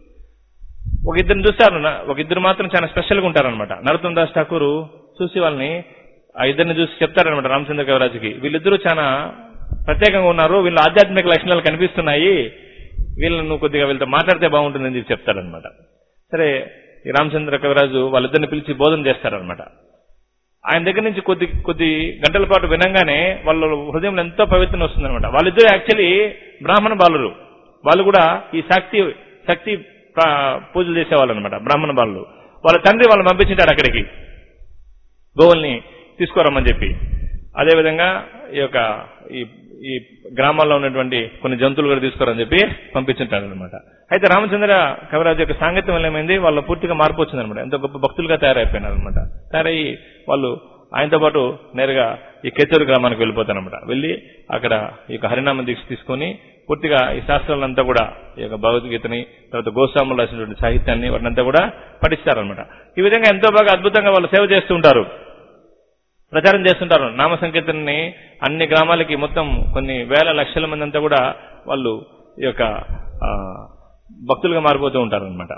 ఒక ఇద్దరిని చూస్తారు నా- ఒక ఇద్దరు మాత్రం చాలా స్పెషల్గా ఉంటారనమాట నరతుండ ఠాకూరు చూసి వాళ్ళని ఆ ఇద్దరిని చూసి చెప్తారనమాట రామచంద్ర కవిరాజుకి వీళ్ళిద్దరూ చాలా ప్రత్యేకంగా ఉన్నారు వీళ్ళ ఆధ్యాత్మిక లక్షణాలు కనిపిస్తున్నాయి వీళ్ళను కొద్దిగా వీళ్ళతో మాట్లాడితే బాగుంటుందని చెప్పి చెప్తారనమాట సరే ఈ రామచంద్ర కవిరాజు వాళ్ళిద్దరిని పిలిచి బోధన చేస్తారనమాట ఆయన దగ్గర నుంచి కొద్ది కొద్ది గంటల పాటు వినంగానే వాళ్ళ హృదయంలో ఎంతో పవిత్రం వస్తుందన్నమాట వాళ్ళిద్దరు యాక్చువల్లీ బ్రాహ్మణ బాలురు వాళ్ళు కూడా ఈ శక్తి శక్తి ప్ర- పూజలు చేసేవాళ్ళు అనమాట బ్రాహ్మణ బాలులు వాళ్ళ తండ్రి వాళ్ళని పంపించింటాడు అక్కడికి గోవుల్ని తీసుకురమ్మని చెప్పి అదేవిధంగా ఈ యొక్క ఈ ఈ గ్రామాల్లో ఉన్నటువంటి కొన్ని జంతువులు కూడా తీసుకురని చెప్పి పంపించుంటాడు అనమాట అయితే రామచంద్ర కవిరాజు యొక్క సాంగత్యం వల్ల ఏమైంది వాళ్ళ పూర్తిగా మార్పు వచ్చిందనమాట ఎంతో గొప్ప భక్తులుగా తయారైపోయినారు అనమాట తయారయ్యి వాళ్ళు ఆయనతో పాటు నేరుగా ఈ కేచూరు గ్రామానికి వెళ్ళిపోతారనమాట వెళ్ళి అక్కడ ఈ యొక్క హరినామ దీక్ష తీసుకొని పూర్తిగా ఈ శాస్త్రాలంతా కూడా ఈ యొక్క భగవద్గీతని తర్వాత గోస్వాములు రాసినటువంటి సాహిత్యాన్ని వాటినంతా కూడా పఠిస్తారనమాట ఈ విధంగా ఎంతో బాగా అద్భుతంగా వాళ్ళు సేవ చేస్తూ ఉంటారు ప్రచారం చేస్తుంటారు నామ సంకీర్తనని అన్ని గ్రామాలకి మొత్తం కొన్ని వేల లక్షల మంది అంతా కూడా వాళ్ళు ఈ యొక్క ఆ, భక్తులుగా మారిపోతూ ఉంటారు అనమాట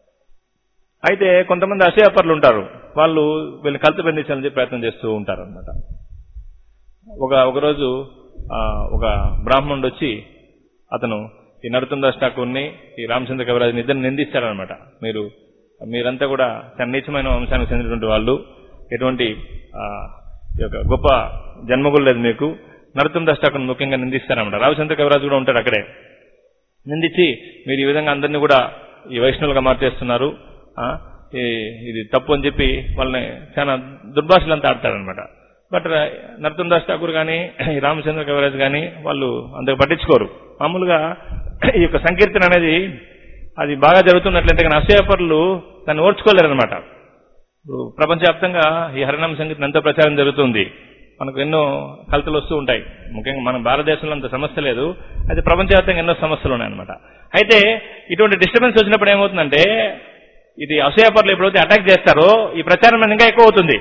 అయితే కొంతమంది అసూయాపరులు ఉంటారు వాళ్ళు వీళ్ళని కలుతు బంధించాలని చెప్పి ప్రయత్నం చేస్తూ ఉంటారు అనమాట ఒక ఒకరోజు ఆ, ఒక బ్రాహ్మణుడు వచ్చి అతను ఈ నడుతుందాస్ ఠాకూర్ని ఈ రామచంద్ర కవిరాజుని ఇద్దరు నిందిస్తారనమాట మీరు మీరంతా కూడా చాలా నీచమైన వంశానికి చెందినటువంటి వాళ్ళు ఎటువంటి ఆ, ఈ యొక్క గొప్ప జన్మగులు లేదు మీకు నడుతుందాస్ ఠాకూర్ని ముఖ్యంగా నిందిస్తారనమాట రామచంద్ర కవిరాజు కూడా ఉంటాడు అక్కడే నిందించి మీరు ఈ విధంగా అందరినీ కూడా ఈ వైష్ణవులుగా మార్చేస్తున్నారు ఆ, ఈ- ఇది తప్పు అని చెప్పి వాళ్ళని చాలా దుర్భాషలంతా ఆడతారనమాట బట్ నరతుందాస్ ఠాకూర్ కానీ ఈ రామచంద్ర కవిరాజ్ కానీ వాళ్ళు అంతగా పట్టించుకోరు మామూలుగా ఈ యొక్క సంకీర్తన అనేది అది బాగా జరుగుతున్నట్లయితే కానీ అసూయపరులు దాన్ని ఓర్చుకోలేరనమాట ఇప్పుడు ప్రపంచవ్యాప్తంగా ఈ హరినామ సంగీతం ఎంతో ప్రచారం జరుగుతుంది మనకు ఎన్నో కలతలు వస్తూ ఉంటాయి ముఖ్యంగా మన భారతదేశంలో అంత సమస్య లేదు అయితే ప్రపంచవ్యాప్తంగా ఎన్నో సమస్యలు ఉన్నాయన్నమాట అయితే ఇటువంటి డిస్టర్బెన్స్ వచ్చినప్పుడు ఏమవుతుందంటే ఇది అసూయపరులు ఎప్పుడైతే అటాక్ చేస్తారో ఈ ప్రచారం అనేది ఇంకా ఎక్కువ అవుతుంది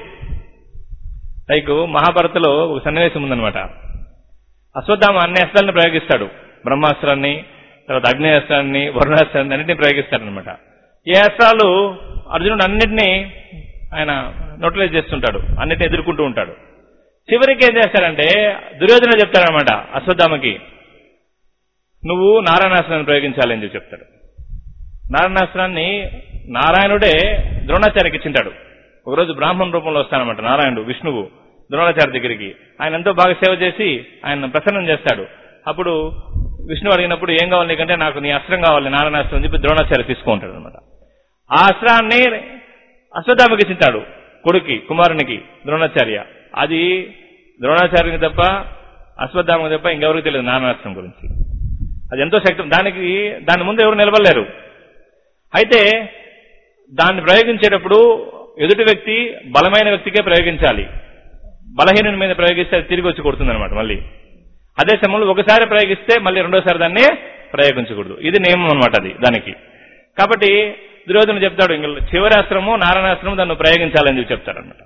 లైక్ మహాభారతలో ఒక సన్నివేశం ఉందన్నమాట అశ్వత్థామ అన్ని అస్త్రాలను ప్రయోగిస్తాడు బ్రహ్మాస్త్రాన్ని తర్వాత అగ్నేయాస్త్రాన్ని వరుణాస్త్రాన్ని అన్నింటినీ ప్రయోగిస్తాడనమాట ఏ అస్త్రాలు అర్జునుడు అన్నింటినీ ఆయన నోటలైజ్ చేస్తుంటాడు అన్నిటిని ఎదుర్కొంటూ ఉంటాడు చివరికి ఏం చేస్తాడంటే దుర్యోధన చెప్తాడనమాట అశ్వత్థామకి నువ్వు నారాయణాస్త్రాన్ని ప్రయోగించాలి అని చెప్పి చెప్తాడు నారాయణాస్త్రాన్ని నారాయణుడే ద్రోణాచార్యకి ఇచ్చింటాడు ఒకరోజు బ్రాహ్మణ రూపంలో వస్తానమాట నారాయణుడు విష్ణువు ద్రోణాచార్య దగ్గరికి ఆయన ఎంతో బాగా సేవ చేసి ఆయన ప్రసన్నం చేస్తాడు అప్పుడు విష్ణు అడిగినప్పుడు ఏం కావాలి నీకంటే నాకు నీ అస్త్రం కావాలి నారాయణాస్త్రం అని చెప్పి ద్రోణాచార్య తీసుకుంటాడు అనమాట ఆ అస్త్రాన్ని అశ్వత్థామకి ఇచ్చింటాడు కొడుక్కి కుమారునికి ద్రోణాచార్య అది ద్రోణాచార్యునికి తప్ప అశ్వత్థామకి తప్ప ఇంకెవరికి తెలియదు నారాయణాస్త్రం గురించి అది ఎంతో శక్తి దానికి దాని ముందు ఎవరు నిలబడలేరు అయితే దాన్ని ప్రయోగించేటప్పుడు ఎదుటి వ్యక్తి బలమైన వ్యక్తికే ప్రయోగించాలి బలహీనుని మీద ప్రయోగిస్తే అది తిరిగి వచ్చి కొడుతుంది అనమాట మళ్ళీ అదే సమయంలో ఒకసారి ప్రయోగిస్తే మళ్ళీ రెండోసారి దాన్ని ప్రయోగించకూడదు ఇది నియమం అనమాట అది దానికి కాబట్టి దుర్యోధన చెప్తాడు ఇంక చివరి అస్త్రము నారాయణాస్త్రము దాన్ని ప్రయోగించాలని చెప్పి చెప్తాడనమాట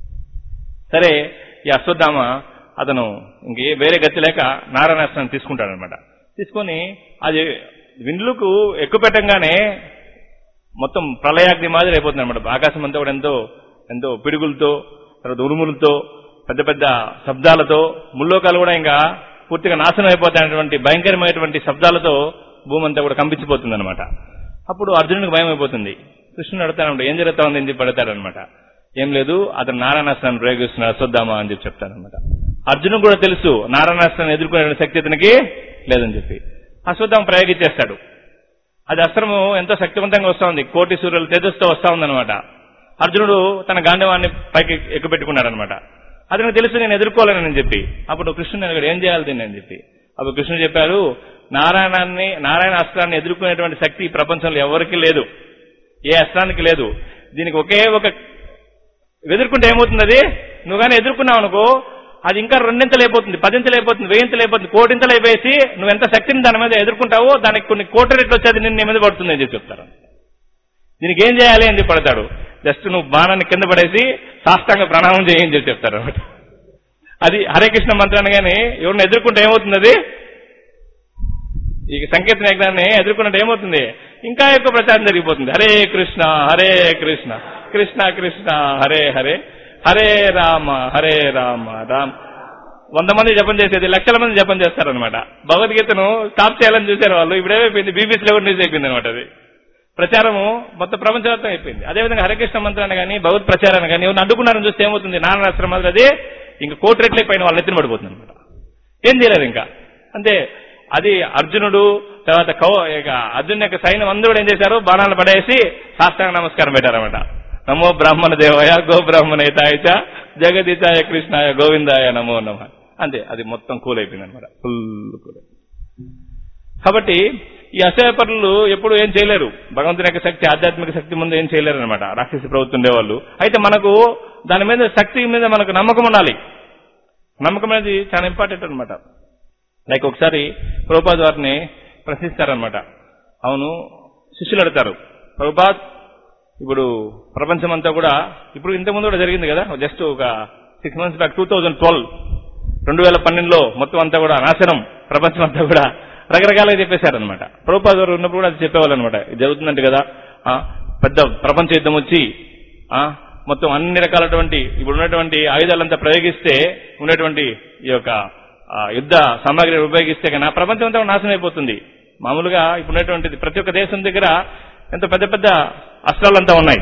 సరే ఈ అశ్వత్థామ అతను ఇంకే వేరే గతి లేక నారాయణాస్త్రం తీసుకుంటాడనమాట తీసుకొని అది విండ్లకు ఎక్కువ పెట్టంగానే మొత్తం ప్రళయాగ్ని మాదిరి అయిపోతుంది అనమాట ఆకాశం అంతా కూడా ఎంతో ఎంతో పిడుగులతో తర్వాత ఉరుములతో పెద్ద పెద్ద శబ్దాలతో ముల్లోకాలు కూడా ఇంకా పూర్తిగా నాశనం అయిపోతాయన్నటువంటి భయంకరమైనటువంటి శబ్దాలతో భూమి అంతా కూడా కంపించిపోతుంది అనమాట అప్పుడు అర్జునుడికి భయం అయిపోతుంది కృష్ణుడు అడుగుతాడు ఏం జరుగుతా ఉంది అని చెప్పి అడుగుతాడనమాట ఏం లేదు అతను నారాయణాస్త్రాన్ని ప్రయోగిస్తున్నాడు అశ్వత్థామా అని చెప్పి చెప్తాడనమాట అర్జునుడు కూడా తెలుసు నారాయణాస్త్రాన్ని ఎదుర్కొనే శక్తి అతనికి లేదని చెప్పి అశ్వత్థామ ప్రయోగించేస్తాడు అది అస్త్రము ఎంతో శక్తివంతంగా వస్తా ఉంది కోటి సూర్యుల తేజస్తో వస్తా ఉందన్నమాట అర్జునుడు తన గాంధవాన్ని పైకి ఎక్కుపెట్టుకున్నాడనమాట అతనికి తెలుసు నేను ఎదుర్కోలేనని చెప్పి అప్పుడు కృష్ణుని అడిగాడు ఏం చేయాలి దీన్ని అని చెప్పి అప్పుడు కృష్ణుడు చెప్పారు నారాయణాన్ని నారాయణ అస్త్రాన్ని ఎదుర్కొనేటువంటి శక్తి ఈ ప్రపంచంలో ఎవరికీ లేదు ఏ అస్త్రానికి లేదు దీనికి ఒకే ఒక ఎదుర్కొంటే ఏమవుతుంది అది నువ్వు కానీ ఎదుర్కొన్నావు అనుకో అది ఇంకా రెండింతలు అయిపోతుంది పదింతలు అయిపోతుంది వెయ్యింతలు అయిపోతుంది కోటింతలు అయిపోయేసి నువ్వు ఎంత శక్తిని దాని మీద ఎదుర్కొంటావో దానికి కొన్ని కోటి రెట్లు వచ్చేది నిన్ను నీ మీద పడుతుంది అని చెప్పి చెప్తారు దీనికి ఏం చేయాలి అని చెప్పి పడతాడు జస్ట్ నువ్వు బాణాన్ని కింద పడేసి సాష్టాంగ ప్రణామం చేయని చెప్పి చెప్తారు అనమాట అది హరే కృష్ణ మంత్రం అనగానే ఎవరిని ఎదుర్కొంటే ఏమవుతుంది అది ఈ సంకీర్తన యజ్ఞాన్ని ఎదుర్కొన్నట్టు ఏమవుతుంది ఇంకా ఎక్కువ ప్రచారం జరిగిపోతుంది హరే కృష్ణ హరే కృష్ణ కృష్ణ కృష్ణ హరే హరే హరే రామ హరే రామ రామ్ వంద మంది జపం చేసేది లక్షల మంది జపం చేస్తారనమాట భగవద్గీతను స్టాప్ చేయాలని చూశారు వాళ్ళు ఇప్పుడేమైపోయింది బీబీసీలో కూడా న్యూస్ అయిపోయింది అనమాట అది ప్రచారము మొత్తం ప్రపంచవ్యాప్తం అయిపోయింది అదేవిధంగా హరికృష్ణ మంత్రాన్ని కానీ భగవత్ ప్రచారాన్ని కానీ ఎవరిని అడ్డుకున్నారని చూస్తే ఏమవుతుంది నాన్న ఆశ్రమాలు అది ఇంకా కోటి రెట్లే పైన వాళ్ళు ఎత్తిన పడిపోతుంది అనమాట ఏం చేయలేదు ఇంకా అంతే అది అర్జునుడు తర్వాత కౌ ఇక అర్జున్ యొక్క సైన్యం అందరూ కూడా ఏం చేశారు బాణాలు పడేసి సాష్టాంగ నమస్కారం పెట్టారన్నమాట నమో బ్రాహ్మణ దేవయ గో బ్రాహ్మణేతాయ చ జగదీతాయ కృష్ణాయ గోవిందాయ నమో నమ అంతే అది మొత్తం కూల్ అయిపోయింది అనమాట ఫుల్ కూల్ కాబట్టి ఈ అసహ్యపరులు ఎప్పుడు ఏం చేయలేరు భగవంతుని యొక్క శక్తి ఆధ్యాత్మిక శక్తి ముందు ఏం చేయలేరు అనమాట రాక్షసి ప్రభుత్వం ఉండేవాళ్ళు అయితే మనకు దాని మీద శక్తి మీద మనకు నమ్మకం ఉండాలి నమ్మకం అనేది చాలా ఇంపార్టెంట్ అనమాట లైక్ ఒకసారి ప్రభుపాద్ వారిని ప్రశ్నిస్తారనమాట అవును శిష్యులు అడతారు ప్రభుపాద్ ఇప్పుడు ప్రపంచం అంతా కూడా ఇప్పుడు ఇంతకుముందు కూడా జరిగింది కదా జస్ట్ ఒక six months back two thousand twelve రెండు వేల పన్నెండులో మొత్తం అంతా కూడా నాశనం ప్రపంచం అంతా కూడా రకరకాలుగా చెప్పేశారనమాట ప్రభుపాద్ గారు ఉన్నప్పుడు కూడా అది చెప్పేవాళ్ళు అనమాట ఇది జరుగుతుందంటే కదా ఆ, పెద్ద ప్రపంచ యుద్ధం వచ్చి ఆ, మొత్తం అన్ని రకాలటువంటి ఇప్పుడు ఉన్నటువంటి ఆయుధాలంతా ప్రయోగిస్తే ఉన్నటువంటి ఈ యొక్క ఆ, యుద్ధ సామాగ్రి ఉపయోగిస్తే కన్నా ప్రపంచం అంతా నాశనం అయిపోతుంది మామూలుగా ఇప్పుడు ఉన్నటువంటిది ప్రతి ఒక్క దేశం దగ్గర ఎంతో పెద్ద పెద్ద అస్త్రాలంతా ఉన్నాయి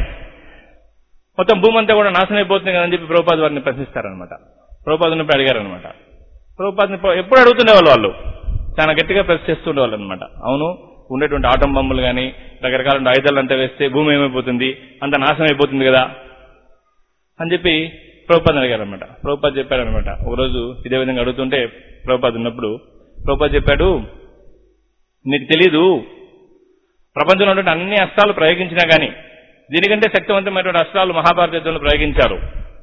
మొత్తం భూమి అంతా కూడా నాశనం అయిపోతుంది కదని చెప్పి ప్రభుపాద్ వారిని ప్రశ్నిస్తారనమాట ప్రభుపాద్ ఉన్నప్పుడు అడిగారనమాట ప్రభుపాద్ని ఎప్పుడు- ఎప్పుడు అడుగుతుండేవాళ్ళు వాళ్ళు చాలా గట్టిగా ప్రెస్ చేస్తుండేవాళ్ళు అనమాట అవును ఉండేటువంటి ఆటం బొమ్మలు కానీ రకరకాల ఆయుధాలు అంతా వేస్తే భూమి ఏమైపోతుంది అంత నాశనం అయిపోతుంది కదా అని చెప్పి ప్రభుపాద్ అడిగారనమాట ప్రభుపాద్ చెప్పారనమాట ఒకరోజు ఇదే విధంగా అడుగుతుంటే ప్రభుపాద్ ఉన్నప్పుడు ప్రభుపాద్ చెప్పాడు నీకు తెలీదు ప్రపంచంలో ఉన్నటువంటి అన్ని అస్త్రాలు ప్రయోగించినా గానీ దీనికంటే శక్తివంతమైనటువంటి అస్త్రాలు మహాభారత యుద్ధంలో ప్రయోగించారు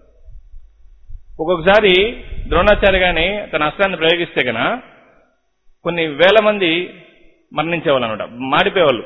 ఒక్కొక్కసారి ద్రోణాచార్య గాని తన అస్త్రాన్ని ప్రయోగిస్తే గన కొన్ని వేల మంది మరణించేవాళ్ళు అనమాట మాడిపోయేవాళ్ళు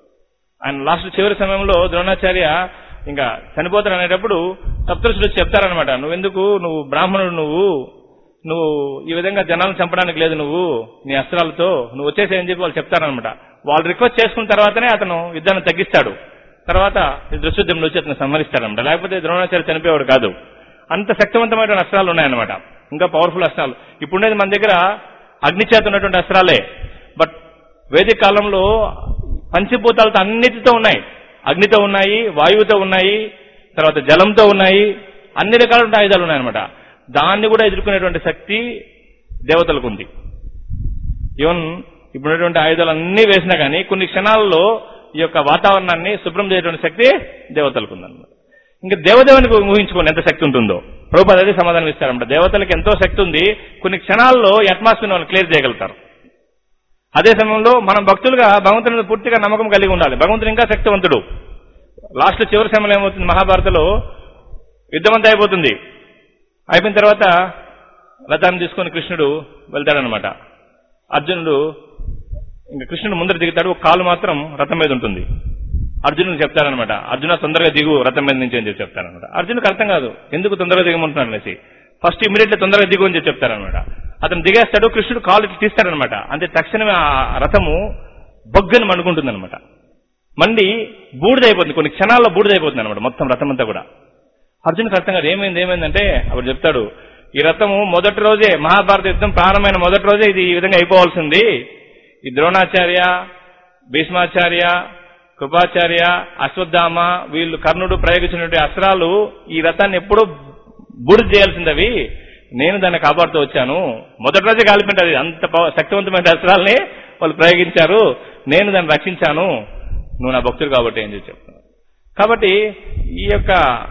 ఆయన లాస్ట్ చివరి సమయంలో ద్రోణాచార్య ఇంకా చనిపోతాడు అనేటప్పుడు సప్తరుషులు వచ్చి చెప్తారనమాట నువ్వెందుకు నువ్వు బ్రాహ్మణుడు నువ్వు నువ్వు ఈ విధంగా జనాలను చంపడానికి లేదు నువ్వు నీ అస్త్రాలతో నువ్వు వచ్చేసేయని చెప్పి వాళ్ళు చెప్తారనమాట వాళ్ళు రిక్వెస్ట్ చేసుకున్న తర్వాతనే అతను యుద్ధాన్ని తగ్గిస్తాడు తర్వాత ఈ దృశ్యుద్ధంలో వచ్చి అతను సంహరిస్తాడనమాట లేకపోతే ద్రోణాచార్య చనిపోయేవాడు కాదు అంత శక్తివంతమైన అస్త్రాలు ఉన్నాయన్నమాట ఇంకా పవర్ఫుల్ అస్త్రాలు ఇప్పుడున్నది మన దగ్గర అగ్ని చేత ఉన్నటువంటి అస్త్రాలే బట్ వేదిక కాలంలో పంచభూతాలతో అన్నిటితో ఉన్నాయి అగ్నితో ఉన్నాయి వాయువుతో ఉన్నాయి తర్వాత జలంతో ఉన్నాయి అన్ని రకాల ఆయుధాలు ఉన్నాయన్నమాట దాన్ని కూడా ఎదుర్కొనేటువంటి శక్తి దేవతలకు ఉంది ఈవెన్ ఇప్పుడున్నటువంటి ఆయుధాలు అన్ని వేసినా కానీ కొన్ని క్షణాల్లో ఈ యొక్క వాతావరణాన్ని శుభ్రం చేయటువంటి శక్తి దేవతలకు ఉందన్నమాట ఇంకా దేవదేవునికి ఊహించుకోండి ఎంత శక్తి ఉంటుందో ప్రభుపాద అదే సమాధానం ఇస్తారన్నమాట దేవతలకు ఎంతో శక్తి ఉంది కొన్ని క్షణాల్లో అట్మాస్ఫియర్ వాళ్ళు క్లియర్ చేయగలుగుతారు అదే సమయంలో మనం భక్తులుగా భగవంతుని మీద పూర్తిగా నమ్మకం కలిగి ఉండాలి భగవంతుడు ఇంకా శక్తివంతుడు లాస్ట్ చివరి సమయంలో ఏమవుతుంది మహాభారతలో యుద్ధం అంతా అయిపోతుంది అయిపోయిన తర్వాత రథాన్ని తీసుకొని కృష్ణుడు వెళ్తాడనమాట అర్జునుడు ఇంకా కృష్ణుడు ముందర దిగుతాడు ఒక కాలు మాత్రం రథం మీద ఉంటుంది అర్జునుడు చెప్తారనమాట అర్జున తొందరగా దిగు రథం మీద నుంచి అని చెప్పి చెప్తారనమాట అర్జునుడికి అర్థం కాదు ఎందుకు తొందరగా దిగమంటున్నాడు అనేసి ఫస్ట్ ఇమీడియట్లీ తొందరగా దిగు అని చెప్పి చెప్తారనమాట అతను దిగేస్తాడు కృష్ణుడు కాలు ఇట్లా తీస్తాడనమాట అంతే తక్షణమే ఆ రథము బొగ్గని మండుకుంటుందన్నమాట మండి బూడిదైపోతుంది కొన్ని క్షణాల్లో బూడిదైపోతుంది అనమాట మొత్తం రథం అంతా కూడా అర్జునుడికి అర్థం కాదు ఏమైంది ఏమైందంటే అప్పుడు చెప్తాడు ఈ రథము మొదటి రోజే మహాభారత యుద్ధం ప్రారంభమైన మొదటి రోజే ఇది ఈ విధంగా అయిపోవాల్సింది ఈ ద్రోణాచార్య భీష్మాచార్య కృపాచార్య అశ్వత్థామ వీళ్ళు కర్ణుడు ప్రయోగించినటువంటి అస్త్రాలు ఈ రథాన్ని ఎప్పుడూ బూడిద చేయాల్సిందవి నేను దాన్ని కాపాడుతూ వచ్చాను మొదటి రోజే కాలిపోయింది అంత పవ- శక్తివంతమైన అస్త్రాలని వాళ్ళు ప్రయోగించారు నేను దాన్ని రక్షించాను నువ్వు నా భక్తుడు కాబట్టి ఏం చెప్పి చెప్తున్నాను కాబట్టి ఈ యొక్క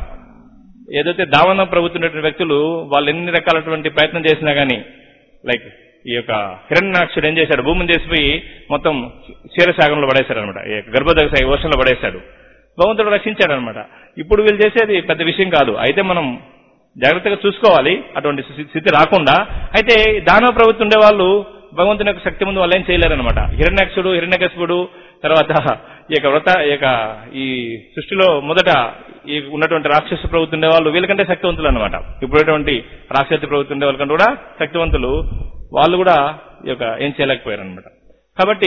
ఏదైతే దావనం ప్రభుత్వం వ్యక్తులు వాళ్ళు ఎన్ని రకాలటువంటి ప్రయత్నం చేసినా గానీ లైక్ ఈ యొక్క హిరణ్యాక్షుడు ఏం చేశాడు భూమిని చేసిపోయి మొత్తం క్షీరసాగంలో పడేశాడు అనమాట ఈ యొక్క గర్భోదక వర్షంలో పడేశాడు భగవంతుడు రక్షించాడు అనమాట ఇప్పుడు వీళ్ళు చేసేది పెద్ద విషయం కాదు అయితే మనం జాగ్రత్తగా చూసుకోవాలి అటువంటి స్థి- స్థితి రాకుండా అయితే దానవ ప్రభుత్వం ఉండే వాళ్ళు భగవంతుని యొక్క శక్తి ముందు వాళ్ళు ఏం చేయలేరనమాట హిరణ్యాక్షుడు హిరణ్యకశిపుడు తర్వాత ఈ యొక్క వ్రత ఈ యొక్క ఈ సృష్టిలో మొదట ఈ ఉన్నటువంటి రాక్షస ప్రభుత్వం ఉండే వాళ్ళు వీళ్ళకంటే శక్తివంతులు అనమాట ఇప్పుడటువంటి రాక్షస ప్రభుత్వం ఉండే వాళ్ళకంటే కూడా శక్తివంతులు వాళ్ళు కూడా ఈ యొక్క ఏం చేయలేకపోయారు అనమాట కాబట్టి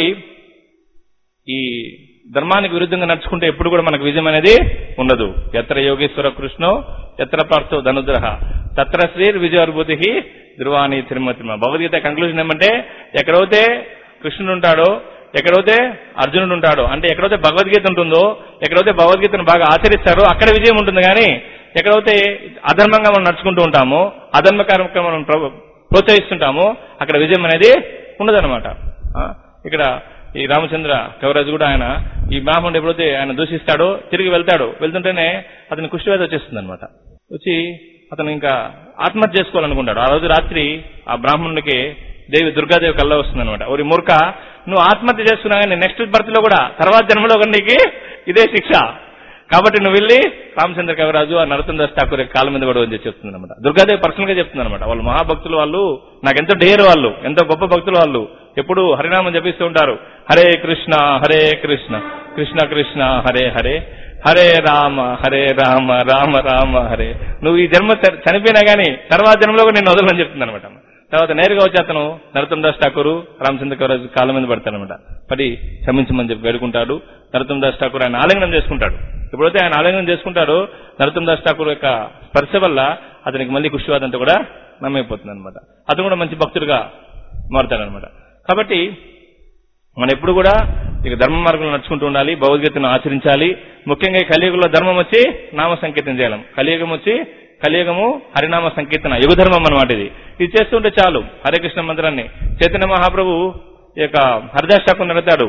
ఈ ధర్మానికి విరుద్ధంగా నడుచుకుంటే ఎప్పుడు కూడా మనకు విజయం అనేది ఉండదు ఎత్ర యోగేశ్వర కృష్ణో ఎత్ర పార్థో ధనుద్రహ తత్ర శ్రీర్ విజయానుభూతి ధ్రువాని తిరుమతిమ భగవద్గీత కంక్లూజన్ ఏమంటే ఎక్కడైతే కృష్ణుడు ఉంటాడో ఎక్కడైతే అర్జునుడు ఉంటాడో అంటే ఎక్కడైతే భగవద్గీత ఉంటుందో ఎక్కడైతే భగవద్గీతను బాగా ఆచరిస్తారో అక్కడ విజయం ఉంటుంది కానీ ఎక్కడైతే అధర్మంగా మనం నడుచుకుంటూ ఉంటామో అధర్మ కార్యక్రమం మనం ప్ర- ప్రోత్సహిస్తుంటామో అక్కడ విజయం అనేది ఉండదన్నమాట ఆ, ఇక్కడ ఈ రామచంద్ర కవిరాజు కూడా ఆయన ఈ బ్రాహ్మణుడు ఎప్పుడైతే ఆయన దూషిస్తాడో తిరిగి వెళ్తాడో వెళ్తుంటేనే అతని కుష్టివేద వచ్చేస్తుంది అనమాట వచ్చి అతను ఇంకా ఆత్మహత్య చేసుకోవాలనుకుంటాడు ఆ రోజు రాత్రి ఆ బ్రాహ్మణుడికి దేవి దుర్గాదేవి కల్లా వస్తుంది అనమాట ఓరి మూర్ఖ నువ్వు ఆత్మహత్య చేసుకున్నా కానీ నెక్స్ట్ బర్త్ లో కూడా తర్వాత జన్మలో కూడా నీకు ఇదే శిక్ష కాబట్టి నువ్వు వెళ్ళి రామచంద్ర కవిరాజు ఆ నరతం దాస్ ఠాకూర్ యొక్క కాళ్ళ మీద కూడా వచ్చి చెప్తుంది అనమాట దుర్గాదేవి పర్సనల్ గా చెప్తుంది అనమాట వాళ్ళు మహాభక్తులు వాళ్ళు నాకెంతో డేర్ వాళ్ళు ఎంతో గొప్ప భక్తులు వాళ్ళు ఎప్పుడు హరినామం జపిస్తూ ఉంటారు హరే కృష్ణ హరే కృష్ణ కృష్ణ కృష్ణ హరే హరే హరే రామ హరే రామ రామ రామ హరే నువ్వు ఈ జన్మ చ- చనిపోయినా గానీ తర్వాత జన్మలో కూడా నేను వదలని చెప్తుంది అనమాట తర్వాత నేరుగా వచ్చి అతను నరతం దాస్ ఠాకూర్ రామచంద్ర కవిరాజు కాళ్ళ మీద పడతాడనమాట పడి క్షమించమని చెప్పి వేడుకుంటాడు నరతం దాస్ ఠాకూర్ ఆయన ఆలింగనం చేసుకుంటాడు ఎప్పుడైతే ఆయన ఆలింగనం చేసుకుంటాడో నరతం దాస్ ఠాకూర్ యొక్క స్పర్శ వల్ల అతనికి మళ్ళీ కుష్టివాదంతా కూడా నమ్మైపోతుంది అనమాట అతను కూడా మంచి భక్తుడిగా మారుతాడనమాట కాబట్టి మనం ఎప్పుడు కూడా ఇక ధర్మ మార్గంలో నడుచుకుంటూ ఉండాలి భగవద్గీతను ఆచరించాలి ముఖ్యంగా ఈ కలియుగంలో ధర్మం వచ్చి నామ సంకీర్తన చేయాలి కలియుగం వచ్చి కలియుగము హరినామ సంకీర్తన యుగ ధర్మం అనమాట ఇది ఇది చేస్తుంటే చాలు హరే కృష్ణ మంత్రాన్ని చైతన్య మహాప్రభు ఈ యొక్క హరిదాస్ ఠాకూర్ నడతాడు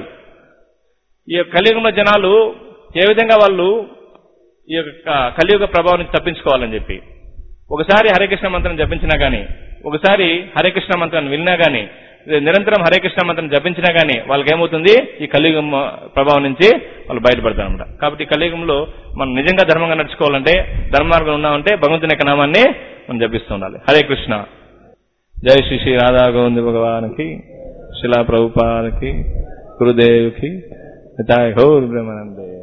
ఈ యొక్క కలియుగంలో జనాలు ఏ విధంగా వాళ్ళు ఈ యొక్క కలియుగ ప్రభావం నుంచి తప్పించుకోవాలని చెప్పి ఒకసారి హరే కృష్ణ మంత్రం జపించినా గానీ ఒకసారి హరే కృష్ణ మంత్రాన్ని విన్నా గానీ నిరంతరం హరే కృష్ణ మంత్రం జపించినా గానీ వాళ్ళకి ఏమవుతుంది ఈ కలియుగం ప్రభావం నుంచి వాళ్ళు బయటపడతారు అనమాట కాబట్టి ఈ కలియుగంలో మనం నిజంగా ధర్మంగా నడుచుకోవాలంటే ధర్మ మార్గం ఉన్నామంటే భగవంతుని యొక్క నామాన్ని మనం జపిస్తూ ఉండాలి హరే కృష్ణ జై శ్రీ శ్రీ రాధా గోవింద భగవానికి శిలా ప్రభుపానికి గురుదేవ్కి హితాయ గౌర్ బ్రహ్మానందే